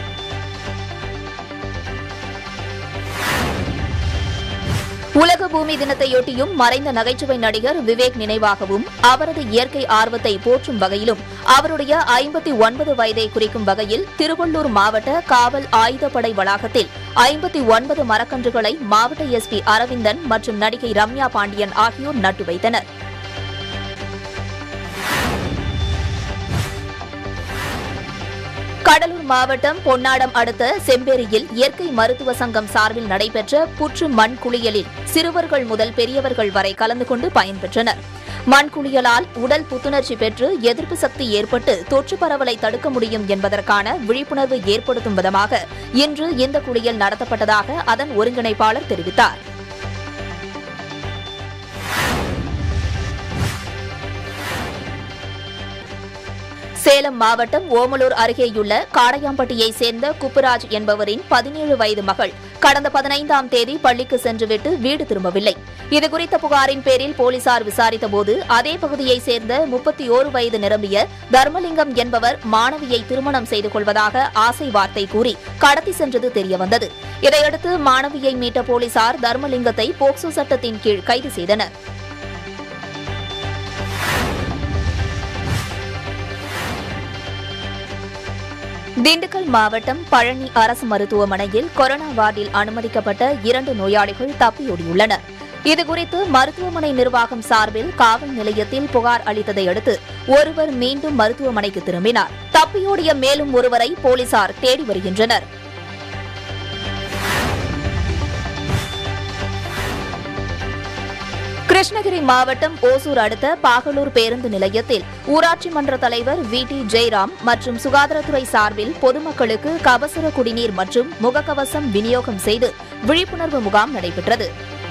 உலக பூமி தினத்தையொட்டியும் மறைந்த நகைச்சுவை நடிகர் விவேக் நினைவாகவும் அவரது இயற்கை ஆர்வத்தை போற்றும் வகையிலும் அவருடைய ஐம்பத்தி ஒன்பது வயதை குறிக்கும் வகையில் திருவள்ளூர் மாவட்ட காவல் ஆயுதப்படை வளாகத்தில் ஐம்பத்தி ஒன்பது மரக்கன்றுகளை மாவட்ட எஸ்பி அரவிந்தன் மற்றும் நடிகை ரம்யா பாண்டியன் ஆகியோர் நட்டு வைத்தனர் கடலூர் மாவட்டம் பொன்னாடம் அடுத்த செம்பேரியில் இயற்கை மருத்துவ சங்கம் சார்பில் நடைபெற்ற புற்று மண் குளியலில் சிறுவர்கள் முதல் பெரியவர்கள் வரை கலந்து கொண்டு பயன்பெற்றனர் மண் குளியலால் உடல் புத்துணர்ச்சி பெற்று எதிர்ப்பு சக்தி ஏற்பட்டு தொற்று பரவலை தடுக்க முடியும் என்பதற்கான விழிப்புணர்வு ஏற்படுத்தும் விதமாக இன்று இந்த குளியல் நடத்தப்பட்டதாக அதன் ஒருங்கிணைப்பாளர் தெரிவித்தார் சேலம் மாவட்டம் ஓமலூர் அருகேயுள்ள காடையாம்பட்டியை சேர்ந்த குப்புராஜ் என்பவரின் பதினேழு வயது மகள் கடந்த பதினைந்தாம் தேதி பள்ளிக்கு சென்றுவிட்டு வீடு திரும்பவில்லை இதுகுறித்த புகாரின் பேரில் போலீசார் விசாரித்தபோது அதே பகுதியை சேர்ந்த முப்பத்தி ஓரு வயது நிரம்பிய தர்மலிங்கம் என்பவர் மாணவியை திருமணம் செய்து கொள்வதாக ஆசை வார்த்தை கூறி கடத்தி சென்றது தெரியவந்தது இதையடுத்து மாணவியை மீட்ட போலீசார் தர்மலிங்கத்தை போக்சோ சட்டத்தின் கீழ் கைது செய்தனர் திண்டுக்கல் மாவட்டம் பழனி அரசு மருத்துவமனையில் கொரோனா வார்டில் அனுமதிக்கப்பட்ட இரண்டு நோயாளிகள் தப்பியோடியுள்ளனர் இதுகுறித்து மருத்துவமனை நிர்வாகம் சார்பில் காவல் நிலையத்தில் புகார் அளித்ததை அடுத்து ஒருவர் மீண்டும் மருத்துவமனைக்கு திரும்பினார் தப்பியோடிய மேலும் ஒருவரை போலீசார் தேடி வருகின்றனர் கிருஷ்ணகிரி மாவட்டம் ஓசூர் அடுத்த பாகலூர் பேருந்து நிலையத்தில் ஊராட்சி மன்ற தலைவர் வி டி ஜெயராம் மற்றும் சுகாதாரத்துறை சார்பில் பொதுமக்களுக்கு கபசுர குடிநீர் மற்றும் முகக்கவசம் விநியோகம் செய்து விழிப்புணர்வு முகாம் நடைபெற்றது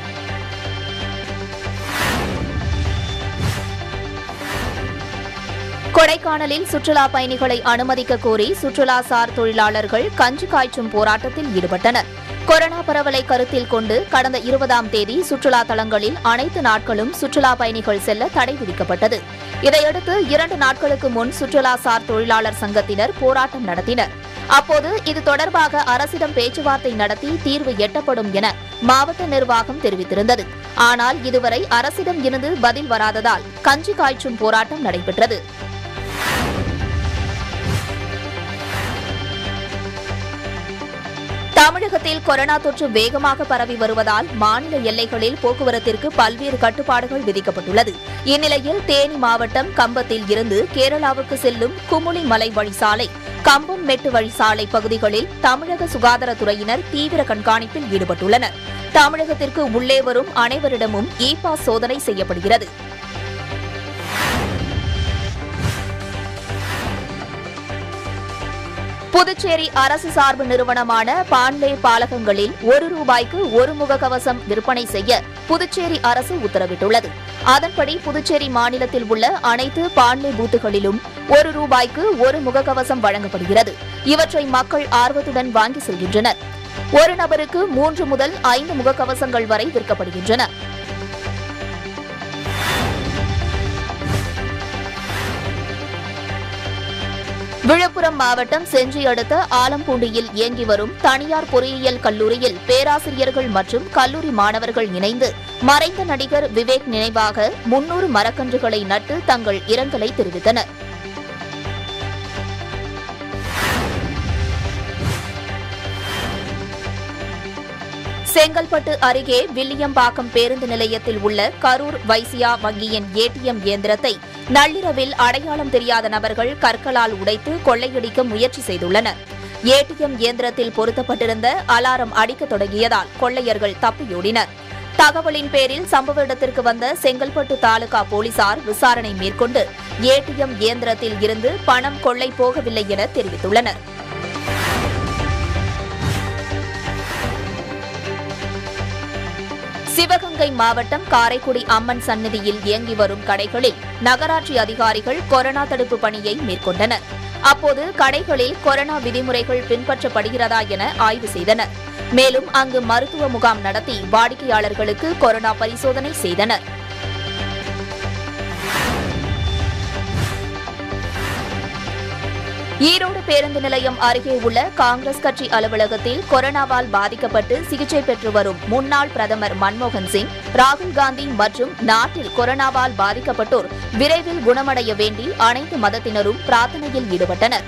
கொடைக்கானலில் சுற்றுலா பயணிகளை அனுமதிக்க கோரி சுற்றுலா சார் தொழிலாளர்கள் கஞ்சி காய்ச்சும் போராட்டத்தில் ஈடுபட்டனர் கொரோனா பரவலை கருத்தில் கொண்டு கடந்த இருபதாம் தேதி சுற்றுலா தலங்களில் அனைத்து நாட்களும் சுற்றுலா பயணிகள் செல்ல தடை விதிக்கப்பட்டது இதையடுத்து இரண்டு நாட்களுக்கு முன் சுற்றுலா சார் தொழிலாளர் சங்கத்தினர் போராட்டம் நடத்தினர் அப்போது இது தொடர்பாக அரசிடம் பேச்சுவார்த்தை நடத்தி தீர்வு எட்டப்படும் என மாவட்ட நிர்வாகம் தெரிவித்திருந்தது ஆனால் இதுவரை அரசிடம் இருந்து பதில் வராததால் கஞ்சி காய்ச்சும் போராட்டம் நடைபெற்றது தமிழகத்தில் கொரோனா தொற்று வேகமாக பரவி வருவதால் மாநில எல்லைகளில் போக்குவரத்திற்கு பல்வேறு கட்டுப்பாடுகள் விதிக்கப்பட்டுள்ளது இந்நிலையில் தேனி மாவட்டம் கம்பத்தில் இருந்து கேரளாவுக்கு செல்லும் குமுளி மலை வழிசாலை கம்பம் மெட்டு வழிசாலை பகுதிகளில் தமிழக சுகாதாரத்துறையினர் தீவிர கண்காணிப்பில் ஈடுபட்டுள்ளனர் தமிழகத்திற்கு உள்ளே வரும் அனைவரிடமும் இ பாஸ் சோதனை செய்யப்படுகிறது புதுச்சேரி அரசு சார்பு நிறுவனமான பான்லே பாலகங்களில் ஒரு ரூபாய்க்கு ஒரு முகக்கவசம் விற்பனை செய்ய புதுச்சேரி அரசு உத்தரவிட்டுள்ளது அதன்படி புதுச்சேரி மாநிலத்தில் உள்ள அனைத்து பான்லே பூத்துகளிலும் ஒரு ரூபாய்க்கு ஒரு முகக்கவசம் வழங்கப்படுகிறது இவற்றை மக்கள் ஆர்வத்துடன் வாங்கி செல்கின்றனர் ஒரு நபருக்கு மூன்று முதல் ஐந்து முகக்கவசங்கள் வரை விற்கப்படுகின்றன விழுப்புரம் மாவட்டம் செஞ்சி அடுத்த ஆலம்பூண்டியில் இயங்கி வரும் தனியார் பொறியியல் கல்லூரியில் பேராசிரியர்கள் மற்றும் கல்லூரி மாணவர்கள் இணைந்து மறைந்த நடிகர் விவேக் நினைவாக முன்னூறு மரக்கன்றுகளை நட்டு தங்கள் இரங்கலை தெரிவித்தனர் செங்கல்பட்டு அருகே வில்லியம்பாக்கம் பேருந்து நிலையத்தில் உள்ள கரூர் வைசியா வங்கியின் ஏடிஎம் இயந்திரத்தை நள்ளிரவில் அடையாளம் தெரியாத நபர்கள் கற்களால் உடைத்து கொள்ளையடிக்க முயற்சி செய்துள்ளனர் ஏடிஎம் இயந்திரத்தில் பொருத்தப்பட்டிருந்த அலாரம் அடிக்கத் தொடங்கியதால் கொள்ளையர்கள் தப்பியோடினர் தகவலின் பேரில் சம்பவ இடத்திற்கு வந்த செங்கல்பட்டு தாலுகா போலீசார் விசாரணை மேற்கொண்டு ஏடிஎம் இயந்திரத்தில் இருந்து பணம் கொள்ளை போகவில்லை என தெரிவித்துள்ளனர் சிவகங்கை மாவட்டம் காரைக்குடி அம்மன் சன்னதியில் இயங்கி வரும் கடைகளில் நகராட்சி அதிகாரிகள் கொரோனா தடுப்பு பணியை மேற்கொண்டனர் அப்போது கடைகளில் கொரோனா விதிமுறைகள் பின்பற்றப்படுகிறதா என ஆய்வு செய்தனர் மேலும் அங்கு மருத்துவ முகாம் நடத்தி வாடிக்கையாளர்களுக்கு கொரோனா பரிசோதனை செய்தனர் ஈரோடு பேருந்து நிலையம் அருகே உள்ள காங்கிரஸ் கட்சி அலுவலகத்தில் கொரோனாவால் பாதிக்கப்பட்டு சிகிச்சை பெற்று வரும் முன்னாள் பிரதமர் மன்மோகன் சிங் ராகுல் காந்தி மற்றும் நாட்டில் கொரோனாவால் பாதிக்கப்பட்டோர் விரைவில் குணமடைய வேண்டி அனைத்து மதத்தினரும் பிரார்த்தனையில் ஈடுபட்டனர்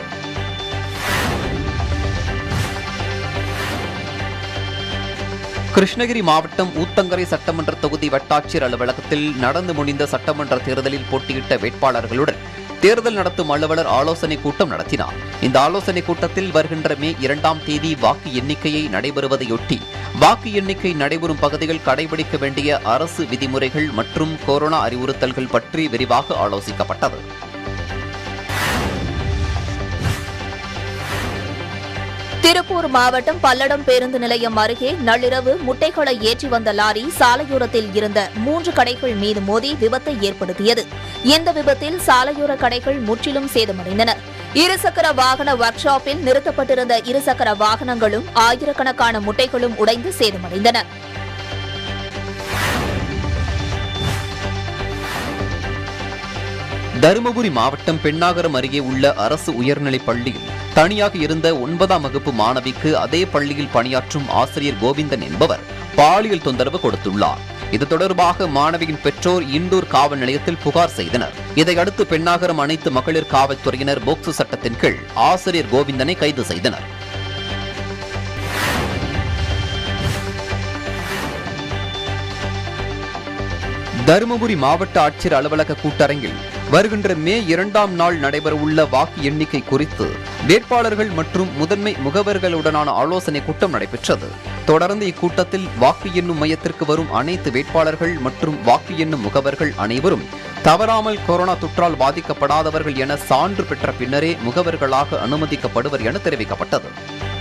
கிருஷ்ணகிரி மாவட்டம் ஊத்தங்கரை சட்டமன்ற தொகுதி வட்டாட்சியர் அலுவலகத்தில் நடந்து முடிந்த சட்டமன்ற தேர்தலில் போட்டியிட்ட வேட்பாளர்களுடன் தேர்தல் நடத்தும் அலுவலர் ஆலோசனை கூட்டம் நடத்தினார் இந்த ஆலோசனை கூட்டத்தில் வருகின்ற மே இரண்டாம் தேதி வாக்கு எண்ணிக்கையை நடைபெறுவதையொட்டி வாக்கு எண்ணிக்கை நடைபெறும் பகுதிகள் கடைபிடிக்க வேண்டிய அரசு விதிமுறைகள் மற்றும் கொரோனா அறிவுறுத்தல்கள் பற்றி விரிவாக ஆலோசிக்கப்பட்டது திருப்பூர் மாவட்டம் பல்லடம் பேருந்து நிலையம் அருகே நள்ளிரவு முட்டைகளை ஏற்றி வந்த லாரி சாலையோரத்தில் இருந்த மூன்று கடைகள் மீது மோதி விபத்தை ஏற்படுத்தியது இந்த விபத்தில் சாலையோர கடைகள் முற்றிலும் சேதமடைந்தன இருசக்கர வாகன ஒர்க் ஷாப்பில் நிறுத்தப்பட்டிருந்த இருசக்கர வாகனங்களும் ஆயிரக்கணக்கான முட்டைகளும் உடைந்து சேதமடைந்தன தருமபுரி மாவட்டம் பெண்ணாகரம் அருகே உள்ள அரசு உயர்நிலைப் பள்ளியில் தனியாக இருந்த ஒன்பதாம் வகுப்பு மாணவிக்கு அதே பள்ளியில் பணியாற்றும் ஆசிரியர் கோவிந்தன் என்பவர் பாலியல் தொந்தரவு கொடுத்துள்ளார் இது தொடர்பாக மாணவியின் பெற்றோர் இண்டூர் காவல் நிலையத்தில் புகார் செய்தனர் இதையடுத்து பெண்ணாகரம் அனைத்து மகளிர் காவல்துறையினர் போக்சோ சட்டத்தின் கீழ் ஆசிரியர் கோவிந்தனை கைது செய்தனர் தருமபுரி மாவட்ட ஆட்சியர் அலுவலக கூட்டரங்கில் வருகின்ற மே இரண்டாம் நாள் நடைபெறவுள்ள வாக்கு எண்ணிக்கை குறித்து வேட்பாளர்கள் மற்றும் முதன்மை முகவர்களுடனான ஆலோசனை கூட்டம் நடைபெற்றது தொடர்ந்து இக்கூட்டத்தில் வாக்கு எண்ணும் மையத்திற்கு வரும் அனைத்து வேட்பாளர்கள் மற்றும் வாக்கு எண்ணும் முகவர்கள் அனைவரும் தவறாமல் கொரோனா தொற்றால் பாதிக்கப்படாதவர்கள் என சான்று பெற்ற பின்னரே முகவர்களாக அனுமதிக்கப்படுவர் என தெரிவிக்கப்பட்டது